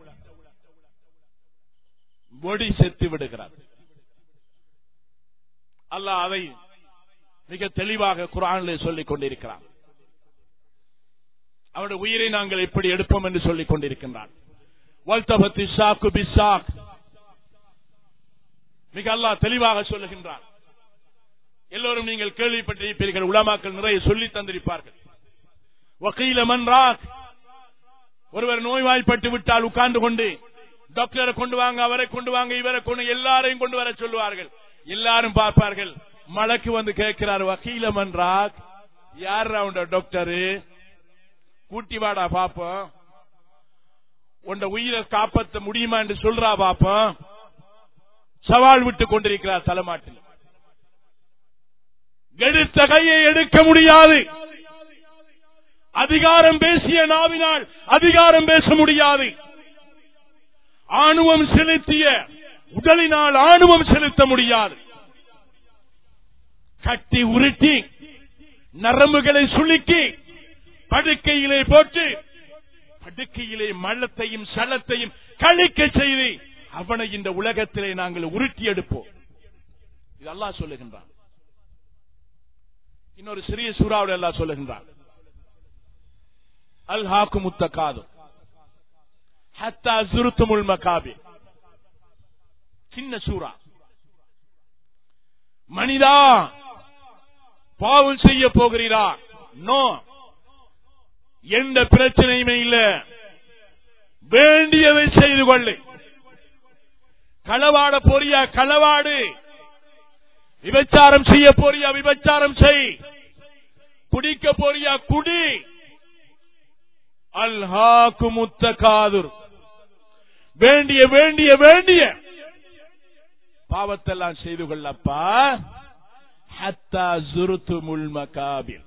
ஒடி செத்து விடுகிறார் அல்லாஹ் அதை மிக தெளிவாக குரானிலே சொல்லிக் கொண்டிருக்கிறான் அவருடைய உயிரை நாங்கள் எப்படி எடுப்போம் என்று சொல்லிக் கொண்டிருக்கின்றான் வல்தபத்தி சாக்கு பிசாக் மிக அல்லாஹ் தெளிவாக சொல்லுகின்றான் எல்லோரும் நீங்கள் கேள்விப்பட்டிருப்பீர்கள் உலமாக்கள் நிறைய சொல்லி தந்திருப்பார்கள் வக்கீல மன்றாக் ஒருவர் நோய்வாய்ப்பட்டு விட்டால் உட்கார்ந்து கொண்டு டாக்டரை கொண்டு வாங்க அவரை கொண்டு வாங்க இவரை கொண்டு எல்லாரையும் கொண்டு வர சொல்லுவார்கள் எல்லாரும் பார்ப்பார்கள் மலக்கு வந்து கேட்கிறார் வக்கீல மன்றாக் யார் உண்ட டாக்டரு கூட்டி வாடா பாப்போம் உண்ட உயிரை காப்பாற்ற முடியுமா என்று சொல்றா பாப்போம் சவால் விட்டு கொண்டிருக்கிறார் தலைமாட்டில் எடுத்த கையை எடுக்க முடியாது அதிகாரம் பேசிய நாவினால் அதிகாரம் பேச முடியாது ஆணுவம் செலுத்திய உடலினால் ஆணுவம் செலுத்த முடியாது கட்டி உருட்டி நரம்புகளை சுளுக்கி படுக்கையிலே போட்டு படுக்கையிலே மள்ளத்தையும் சலத்தையும் கழிக்க செய்து அவனை இந்த உலகத்திலே நாங்கள் உருட்டி எடுப்போம் இது அல்லாஹ் சொல்லுகின்றான் இன்னொரு சிறிய சூறாவில் அல்லாஹ் சொல்லுகின்றான் அல் ஹாக்கு முத்த காது ஹத்தா சுருத்துமுல் மகாபி சின்ன சூறா மனிதா பாவம் செய்ய போகிறீரா நோ எந்த பிரச்சனையுமே இல்ல வேண்டியதை செய்து கொள்ளு களவாட போறியா களவாடு விபச்சாரம் செய்ய போறியா விபச்சாரம் செய் குடிக்க போறியா குடி அல்ஹாக்கு முத்த காதுர் வேண்டிய வேண்டிய வேண்டிய பாவத்தெல்லாம் செய்து கொள்ளப்பா ஹத்தா ஜுருத்து முல் மகாபில்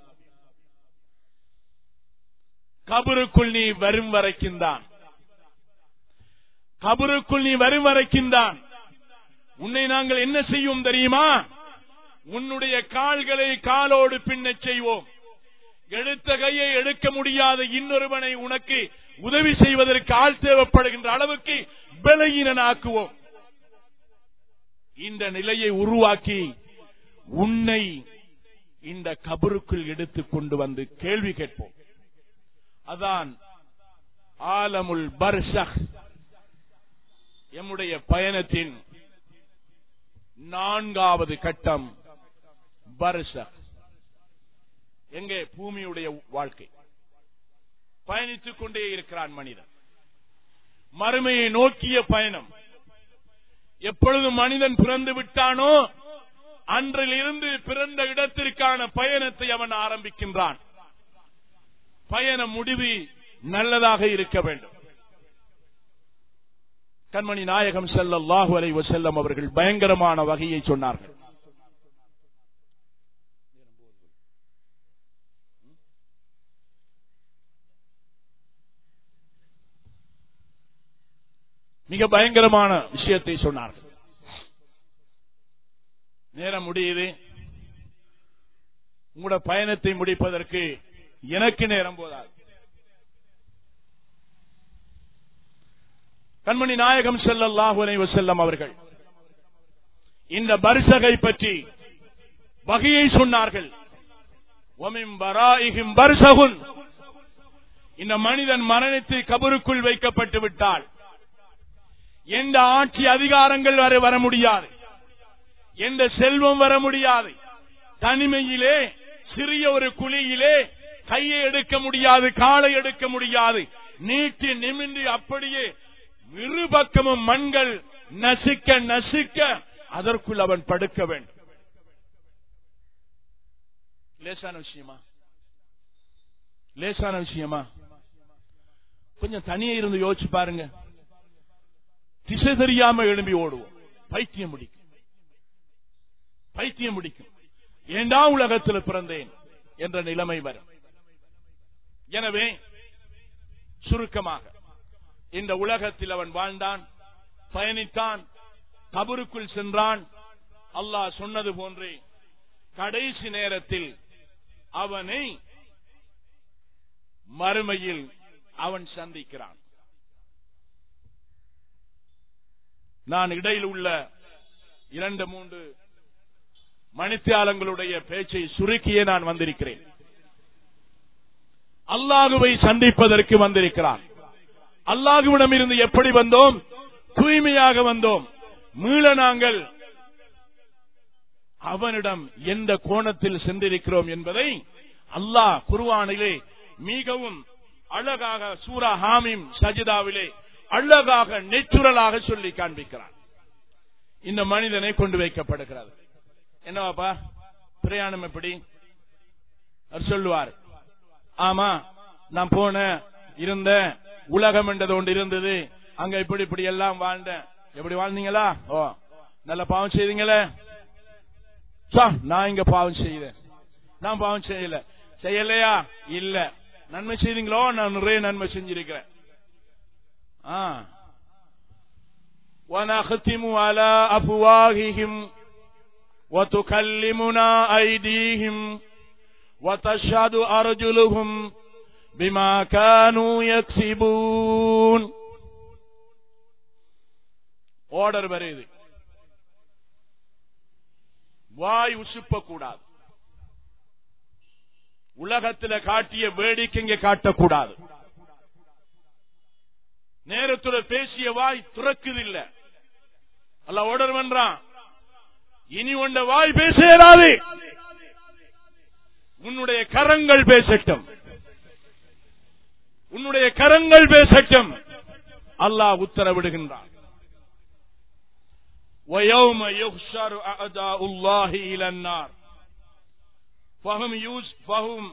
கபருக்குள் நீ வரும் வரைக்கும் தான் கபருக்குள் நீ வரும் வரைக்கும் தான் உன்னை நாங்கள் என்ன செய்வோம் தெரியுமா உன்னுடைய கால்களை காலோடு பின்னச் செய்வோம் எடுத்த கையை எடுக்க முடியாத இன்னொருவனை உனக்கு உதவி செய்வதற்கு ஆள் தேவைப்படுகின்ற அளவுக்கு பலகீனனாக்குவோம் இந்த நிலையை உருவாக்கி உன்னை இந்த கபருக்குள் எடுத்துக் கொண்டு வந்து கேள்வி கேட்போம் அதான் ஆலமுல் பர்சக் எம்முடைய பயணத்தின் நான்காவது கட்டம் பர்சக் எங்கே பூமியுடைய வாழ்க்கை பயணித்துக் கொண்டே இருக்கிறான் மனிதன் மறுமையை நோக்கிய பயணம் எப்பொழுது மனிதன் பிறந்து விட்டானோ அன்றிலிருந்து பிறந்த இடத்திற்கான பயணத்தை அவன் ஆரம்பிக்கின்றான் பயண முடிவு நல்லதாக இருக்க வேண்டும் கண்மணி நாயகம் செல்லல்லாஹு அலைஹி வஸல்லம் அவர்கள் பயங்கரமான வகையை சொன்னார்கள் மிக பயங்கரமான விஷயத்தை சொன்னார்கள் நேரம் முடியுது உங்களோட பயணத்தை முடிப்பதற்கு எனக்கு நேரம் போதாது கண்மணி நாயகம் செல்லல்லாஹு அலைஹி வஸல்லம் அவர்கள் இந்த பர்சகை பற்றி வகையை சொன்னார்கள் ஒமின் பராயிகும் பர்சகுன் இந்த மனிதன் மரணித்து கபருக்குள் வைக்கப்பட்டு விட்டால் எந்த ஆட்சி அதிகாரங்கள் வர வர முடியாது எந்த செல்வம் வர முடியாது தனிமையிலே சிறிய ஒரு குழியிலே கையை எடுக்க முடியாது காலை எடுக்க முடியாது நீட்டி நிமிந்து அப்படியே இருபக்கமும் மண்கள் நசுக்க நசுக்க அதற்குள் அவன் படுக்க வேண்டும் லேசான விஷயமா லேசான விஷயமா கொஞ்சம் தனியே இருந்து யோசிச்சு பாருங்க திசை தெரியாம எழும்பி ஓடுவோம் பைத்தியம் முடிக்கும் பைத்தியம் முடிக்கும் ஏண்டா உலகத்தில் பிறந்தேன் என்ற நிலைமை வரும் எனவே சுருக்கமாக இந்த உலகத்தில் அவன் வாழ்ந்தான் பயணித்தான் கபருக்குள் சென்றான் அல்லாஹ் சொன்னது போன்றே கடைசி நேரத்தில் அவனை மறுமையில் அவன் சந்திக்கிறான் நான் இடையில் உள்ள இரண்டு மூன்று மணித்தியாலங்களுடைய பேச்சை சுருக்கியே நான் வந்திருக்கிறேன் அல்லாஹுவை சந்திப்பதற்கு வந்திருக்கிறான் அல்லாஹுவிடம் இருந்து எப்படி வந்தோம் தூய்மையாக வந்தோம் மீள நாங்கள் அவனிடம் எந்த கோணத்தில் சென்றிருக்கிறோம் என்பதை அல்லாஹ் குர்ஆனிலே மிகவும் அழகாக சூரா ஹாமிம் சஜிதாவிலே அழகாக நெச்சுரலாக சொல்லி காண்பிக்கிறார் இந்த மனிதனை கொண்டு வைக்கப்படுகிறது என்னவாப்பா பிரயாணம் எப்படி அவர் சொல்லுவார் ஆமா நான் போனேன் இருந்த உலகம் என்றது ஒன்று இருந்தது அங்க இப்படி இப்படி எல்லாம் வாழ்ந்தேன் எப்படி வாழ்ந்தீங்களா ஓ நல்ல பாவம் செய்தீங்களே சா, நான் இங்க பாவம் செய்தேன் நான் பாவம் செய்யல செய்யலையா இல்ல நன்மை செய்தீங்களோ நான் நிறைய நன்மை செஞ்சிருக்கிறேன் ஆ ونختم على أفواههم وتكلمنا أيديهم وتشهد أرجلهم بما كانوا يكسبون ஆர்டர் வருது வாய் உசுப்ப கூடாது உலகத்துல காட்டிய வேடிக்கை இங்க காட்டக்கூடாது நேரத்துல பேசிய வாய் துறக்குதில்ல அல்ல ஆர்டர் பண்றான் இனி உண்ட வாய் பேச இயலாது உன்னுடைய கரங்கள் பேசட்டும் உன்னுடைய கரங்கள் பேசட்டும் அல்லாஹ் உத்தரவிடுகின்றான் ويوم يحشر أعداء الله إلى النار فهم يوز فهم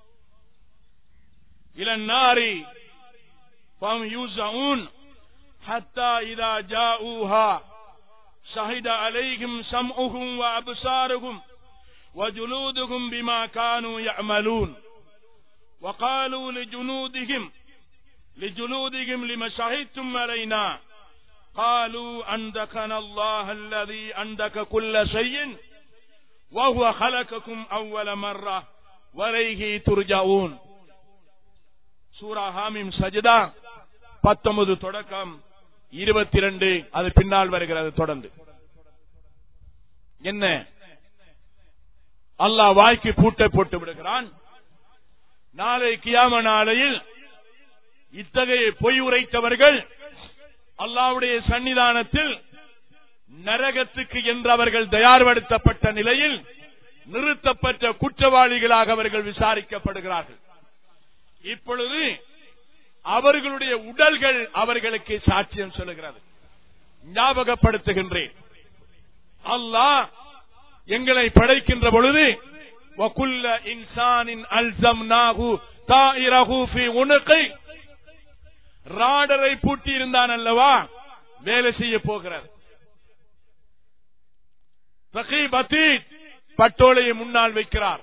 إلى النار فهم يوزعون حتى إذا جاءوها شهد عليهم سمعهم وأبصارهم وجلودهم بما كانوا يعملون وقالوا لجنودهم لجلودهم لما شهدتم علينا قالوا أندكنا الله الذي أندك كل شيء وهو خلقكم أول مرة وإليه ترجعون சூரா ஹாமிம் சஜிதா பத்தொன்பது தொடக்கம் இருபத்தி ரெண்டு அது பின்னால் வருகிறது தொடர்ந்து என்ன அல்லாஹ் வாய்க்கு பூட்டை போட்டு விடுகிறான் நாளை கியாம நாளையில் இத்தகைய பொய் உரைத்தவர்கள் அல்லாவுடைய சன்னிதானத்தில் நரகத்துக்கு என்று அவர்கள் தயார்படுத்தப்பட்ட நிலையில் நிறுத்தப்பட்ட குற்றவாளிகளாக அவர்கள் விசாரிக்கப்படுகிறார்கள் இப்பொழுது அவர்களுடைய உடல்கள் அவர்களுக்கு சாட்சியம் சொல்லுகிறது ஞாபகப்படுத்துகின்றேன் அல்லாஹ் எங்களை படைக்கின்ற பொழுது وَكُلَّ إِنسَانٍ أَلْزَمْنَاهُ طَائِرَهُ فِي عُنُقِهِ ராடரை பூட்டி இருந்தான் அல்லவா வேலை செய்ய போகிறார் ரகீப் அதீத் பட்டோலையை முன்னால் வைக்கிறார்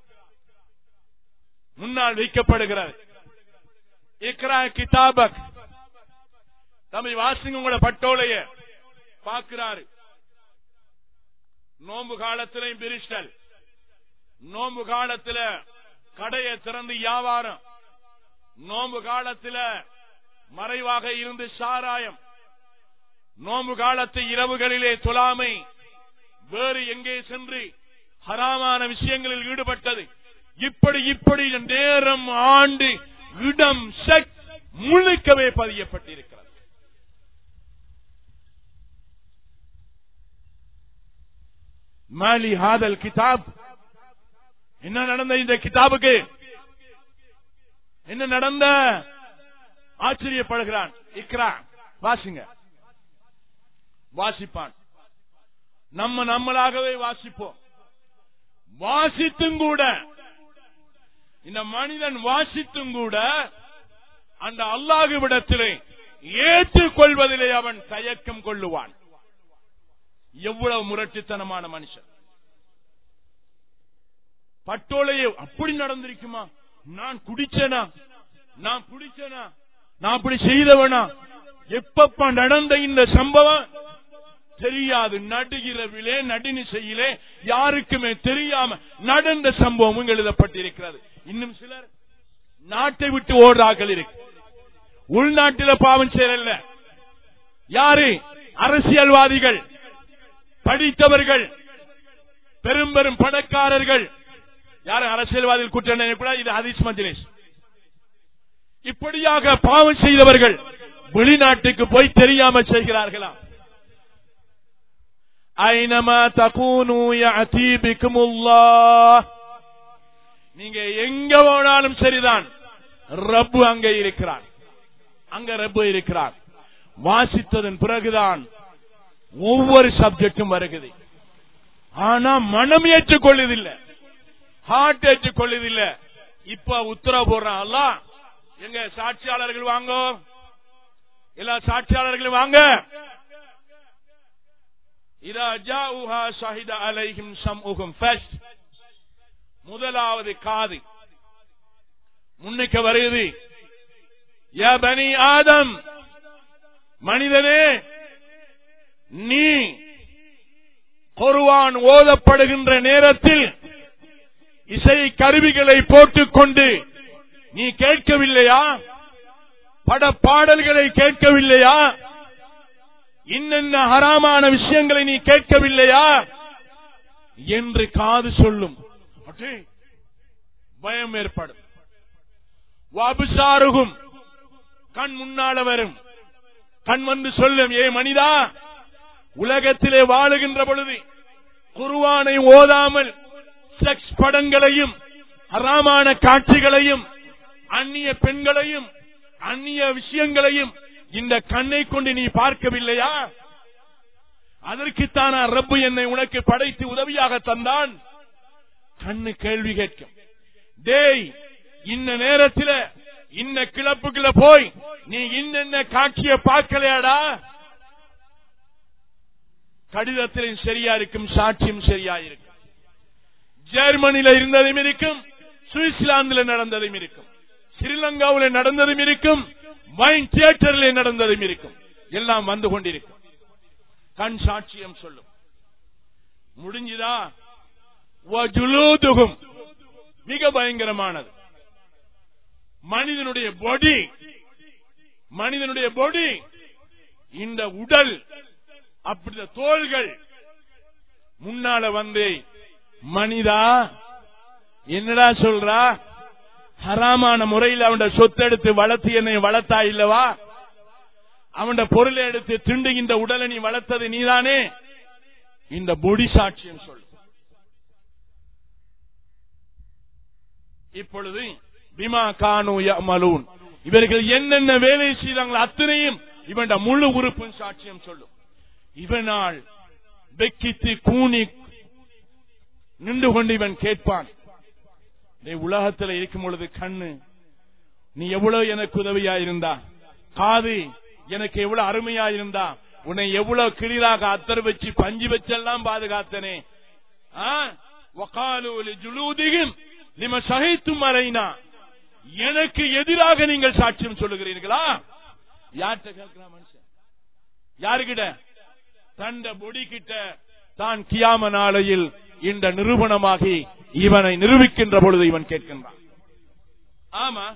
முன்னால் வைக்கப்படுகிறார் இக்ரா கிதாபக் தம்பி வாசிங்க உங்களோட பட்டோலைய பார்க்கிறாரு நோம்பு காலத்திலையும் பிரிஸ்டல் நோம்பு காலத்துல கடையை திறந்து வியாபாரம் நோம்பு காலத்துல மறைவாக இருந்து சாராயம் நோம்பு காலத்து இரவுகளிலே தொழாமை வேறு எங்கே சென்று ஹராமான விஷயங்களில் ஈடுபட்டது இப்படி இப்படி நேரம் ஆண்டு இடம் செக் முழுக்கவே பதியப்பட்டிருக்கிறது மாலி ஹாதல் கிதாப் என்ன நடந்த இந்த கிதாபுக்கு என்ன நடந்த ஆச்சரியப்படுகிறான் இக்ரா வாசிங்க வாசிப்பான் நம்ம நம்மளாகவே வாசிப்போம் வாசித்தும் கூட இந்த மனிதன் வாசித்தும் கூட அந்த அல்லாஹுவிடத்திலே ஏற்றுக்கொள்வதிலே அவன் தயக்கம் கொள்ளுவான் எவ்வளவு முரட்டுத்தனமான மனுஷன் பட்டோலையே அப்படி நடந்திருக்குமா நான் குடிச்சேனா நான் பிடிச்சேனா நான் அப்படி செய்தவனா எப்பப்ப நடந்த இந்த சம்பவம் தெரியாது நடுகிறவிலே நடுநிசையிலே யாருக்குமே தெரியாம நடந்த சம்பவமும் எழுதப்பட்டிருக்கிறது இன்னும் சிலர் நாட்டை விட்டு ஓடுறார்கள் இருக்கு உள்நாட்டில பாவம் செய்யல யாரு அரசியல்வாதிகள் படித்தவர்கள் பெரும் பெரும் பணக்காரர்கள் யாரும் அரசியல்வாதிகள் குற்றம் இது ஹதீஸ் மஜ்லிஸ் இப்படியாக பாவம் செய்தவர்கள் வெளிநாட்டுக்கு போய் தெரியாம செய்கிறார்களா ஐனமா தகூனு யஅதி பிக்குமுல்லாஹ் நீங்க எங்க போனாலும் சரிதான் ரப்பு அங்க இருக்கிறார் அங்க ரப்பு இருக்கிறார் வாசித்ததன் பிறகுதான் ஒவ்வொரு சப்ஜெக்டும் வருகிறது ஆனா மனம் ஏற்றுக்கொள்ளுதில்லை ஹார்ட் ஏற்றுக்கொள்ளுதில்லை இப்ப உத்தரவு போடுறான் அல்ல எங்க சாட்சியாளர்கள் வாங்க எல்லா சாட்சியாளர்களும் வாங்க இதா ஜாஉஹா ஷஹித அலைஹிம் சம்உஹும் ஃபர்ஸ்ட் முதலாவது காது முன்னுக்கு வருகிறது யா பனி ஆதம் மனிதனே நீ குர்ஆன் ஓதப்படுகின்ற நேரத்தில் இசை கருவிகளை போட்டுக்கொண்டு நீ கேட்கவில்லையா பட பாடல்களை கேட்கவில்லையா இன்னென்ன ஹராமான விஷயங்களை நீ கேட்கவில்லையா என்று காது சொல்லும் அடே, பயம் ஏற்படும் வபுசாருகும் கண் முன்னால வரும் கண் வந்து சொல்லும் ஏ மனிதா உலகத்திலே வாழுகின்ற பொழுது குருவானை ஓதாமல் செக்ஸ் படங்களையும் ஹராமான காட்சிகளையும் அந்நிய பெண்களையும் அந்நிய விஷயங்களையும் இந்த கண்ணை கொண்டு நீ பார்க்கவில்லையா அதற்குத்தான ரப்பு என்னை உனக்கு படைத்து உதவியாக தந்தான் கண்ணு கேள்வி கேட்கும் டேய் இந்த நேரத்தில் இன்ன கிளப்புக்குள்ள போய் நீ இன்னென்ன காட்சிய பார்க்கலையாடா கடிதத்திலும் சரியா இருக்கும் சாட்சியும் சரியா இருக்கும் ஜெர்மனியில இருந்ததும் இருக்கும் சுவிட்சர்லாந்துல நடந்ததும் இருக்கும் ஸ்ரீலங்காவில் நடந்ததும் இருக்கும் வைன் தியேட்டரில் நடந்ததும் இருக்கும் எல்லாம் வந்து கொண்டிருக்கும் கண் சாட்சியம் சொல்லும் முடிஞ்சுதா வஜுலூதுகும் மிக பயங்கரமானது மனிதனுடைய பொடி மனிதனுடைய பொடி இந்த உடல் அப்படி தோள்கள் முன்னால வந்து மனிதா என்னடா சொல்றா ஹராமான முறையில் அவன் சொத்தெடுத்து வளர்த்து என்னை வளர்த்தா இல்லவா அவன் பொருளை எடுத்து திண்டுகின்ற உடலை நீ வளர்த்தது நீதானே இந்த பொடி சாட்சியம் சொல்லு இப்பொழுது பிமா கானு மலூன் இவர்கள் என்னென்ன வேலை செய்தாங்களோ அத்தனையும் இவன் முழு உறுப்பும் சாட்சியம் சொல்லும் இவனால் வெக்கித்து கூனி நின்று கொண்டு இவன் கேட்பான் நீ உலகத்தில் இருக்கும் பொழுது கண்ணு நீ எவ்வளவு எனக்கு உதவியா இருந்தா காது எனக்கு எவ்வளவு அருமையா இருந்தா உன்னை எவ்வளவு கிளிராக அத்தர் வச்சு பஞ்சு வச்செல்லாம் பாதுகாத்தனே ஜுலூதிகும் நிம சகைத்தும் அறைனா எனக்கு எதிராக நீங்கள் சாட்சியம் சொல்லுகிறீர்களா யார்கிட்ட கேட்கிறான் மனுஷன் யாருகிட்ட தண்ட பொடி கிட்ட தான் கியாம நாளையில் இந்த நிரூபணமாகி இவனை நிரூபிக்கின்ற பொழுது இவன் கேட்கின்றான் ஆமா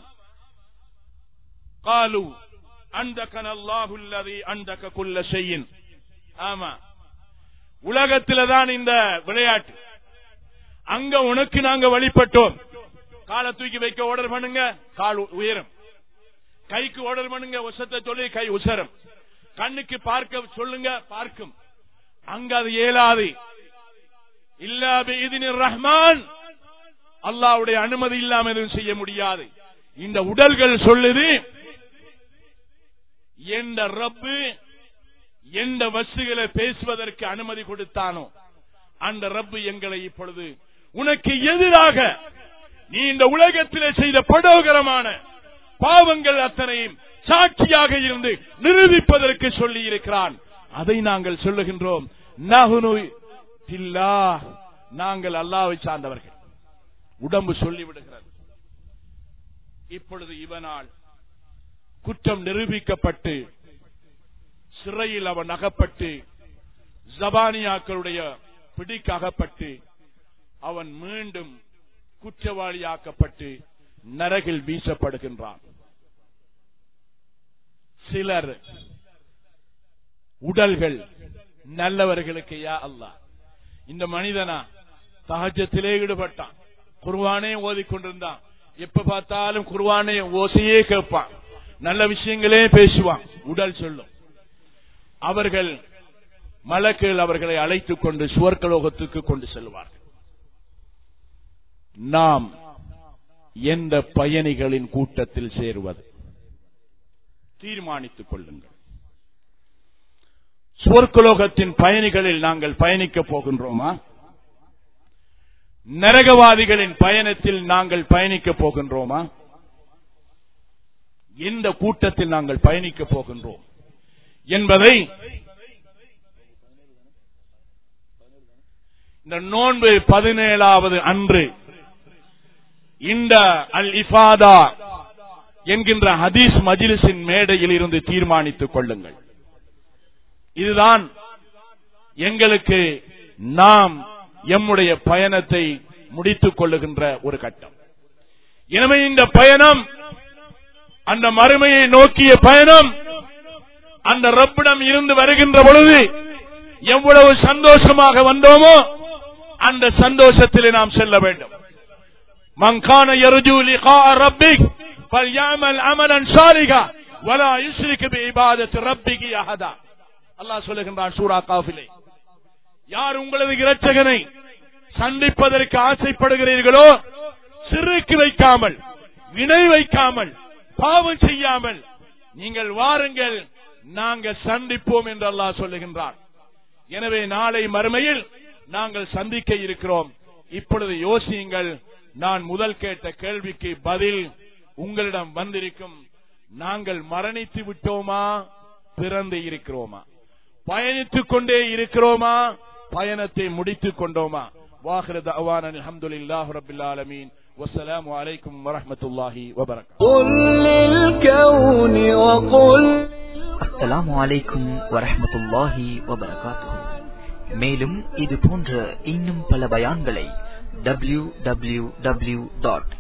காலு அந்தகன் அல்லாஹுல்லதி அந்தக குல்ல செய்யின் ஆமா உலகத்தில தான் இந்த விளையாட்டு அங்க உனக்கு நாங்க வழிபட்டோம் காலை தூக்கி வைக்க ஆர்டர் பண்ணுங்க கால் உயரும் கைக்கு ஆர்டர் பண்ணுங்க உசத்தை சொல்லி கை உசரம் கண்ணுக்கு பார்க்க சொல்லுங்க பார்க்கும் அங்க அது இயலாது இல்லா இதுனின் ரஹ்மான் அல்லாவுடைய அனுமதி இல்லாம எதுவும் செய்ய முடியாது இந்த உடல்கள் சொல்லுது எந்த ரப்பு எந்த வசுகளை பேசுவதற்கு அனுமதி கொடுத்தானோ அந்த ரப்பு எங்களை இப்பொழுது உனக்கு எதிராக நீ இந்த உலகத்திலே செய்த படோகரமான பாவங்கள் அத்தனையும் சாட்சியாக இருந்து நிரூபிப்பதற்கு சொல்லி இருக்கிறான் அதை நாங்கள் சொல்லுகின்றோம் நகுனு தில்லா நாங்கள் அல்லாவை சார்ந்தவர்கள் உடம்பு சொல்லிவிடுகிறது இப்பொழுது இவனால் குற்றம் நிரூபிக்கப்பட்டு சிறையில் அவன் அகப்பட்டு ஜபானியாக்களுடைய பிடிக்கு அகப்பட்டு அவன் மீண்டும் குற்றவாளியாக்கப்பட்டு நரகில் வீசப்படுகின்றான் சிலர் உடல்கள் நல்லவர்களுக்கு யா அல்லாஹ் இந்த மனிதனா சகஜத்திலே ஈடுபட்டான் குர்வானே ஓதிக்கொண்டிருந்தான் எப்ப பார்த்தாலும் குர்வானே ஓசையே கேட்பான் நல்ல விஷயங்களே பேசுவான் உடல் சொல்லும் அவர்கள் மலக்குகள் அவர்களை அழைத்துக் கொண்டு சுவர்க்கலோகத்துக்கு கொண்டு செல்வார்கள் நாம் எந்த பயணிகளின் கூட்டத்தில் சேருவது தீர்மானித்துக் கொள்ளுங்கள் சுவர்க்கலோகத்தின் பயணிகளில் நாங்கள் பயணிக்கப் போகின்றோமா நரகவாதிகளின் பயணத்தில் நாங்கள் பயணிக்கப் போகின்றோமா எந்த கூட்டத்தில் நாங்கள் பயணிக்கப் போகின்றோம் என்பதை இந்த நோன்பு பதினேழாவது அன்று இந்த அல் இஃபாதா என்கின்ற ஹதீஸ் மஜிலிஸின் மேடையில் இருந்து தீர்மானித்துக் கொள்ளுங்கள் இதுதான் எங்களுக்கு நாம் எம்முடைய பயணத்தை முடித்துக் கொள்ளுகின்ற ஒரு கட்டம் எனவே இந்த பயணம் அந்த மறுமையை நோக்கிய பயணம் அந்த ரப்பிடம் இருந்து வருகின்ற பொழுது எவ்வளவு சந்தோஷமாக வந்தோமோ அந்த சந்தோஷத்தில் நாம் செல்ல வேண்டும் மங்கான يرجو لقاء ربك فليعمل عملا صالحا ولا يشرك بعبادة ربه احدا அல்லாஹ் சொல்லுகின்றான் சூரா காஃபிலே யார் உங்களது இரட்சகனை சந்திப்பதற்கு ஆசைப்படுகிறீர்களோ சிறுக்கு வைக்காமல் வினை வைக்காமல் பாவம் செய்யாமல் நீங்கள் வாருங்கள் நாங்கள் சந்திப்போம் என்று அல்லாஹ் சொல்லுகின்றான் எனவே நாளை மறுமையில் நாங்கள் சந்திக்க இருக்கிறோம் இப்பொழுது யோசியுங்கள் நான் முதல் கேட்ட கேள்விக்கு பதில் உங்களிடம் வந்திருக்கும் நாங்கள் மரணித்து விட்டோமா பிறந்து இருக்கிறோமா பயணித்துக் கொண்டே இருக்கிறோமா பயணத்தை முடித்துக் கொண்டோமா வாஹிர தவான் அல்ஹம்துலில்லாஹி ரப்பில் ஆலமீன் والسلام عليكم ورحمة الله وبركاته قل للكون وقل அஸ்ஸலாமு அலைக்கும் வரஹ்மத்துல்லாஹி வபரகாத்துஹு மேலும் இது போன்ற இன்னும் பல பயான்களை டபிள்யூ டபிள்யூ டபிள்யூ டாட்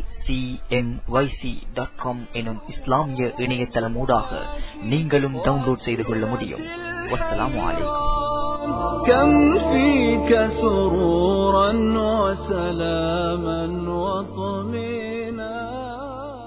எனும் இஸ்லாமிய இணையதளமூடாக நீங்களும் டவுன்லோட் செய்து கொள்ள முடியும் வஸ்ஸலாமு அலைக்கும் كم فيك سرورا وسلاما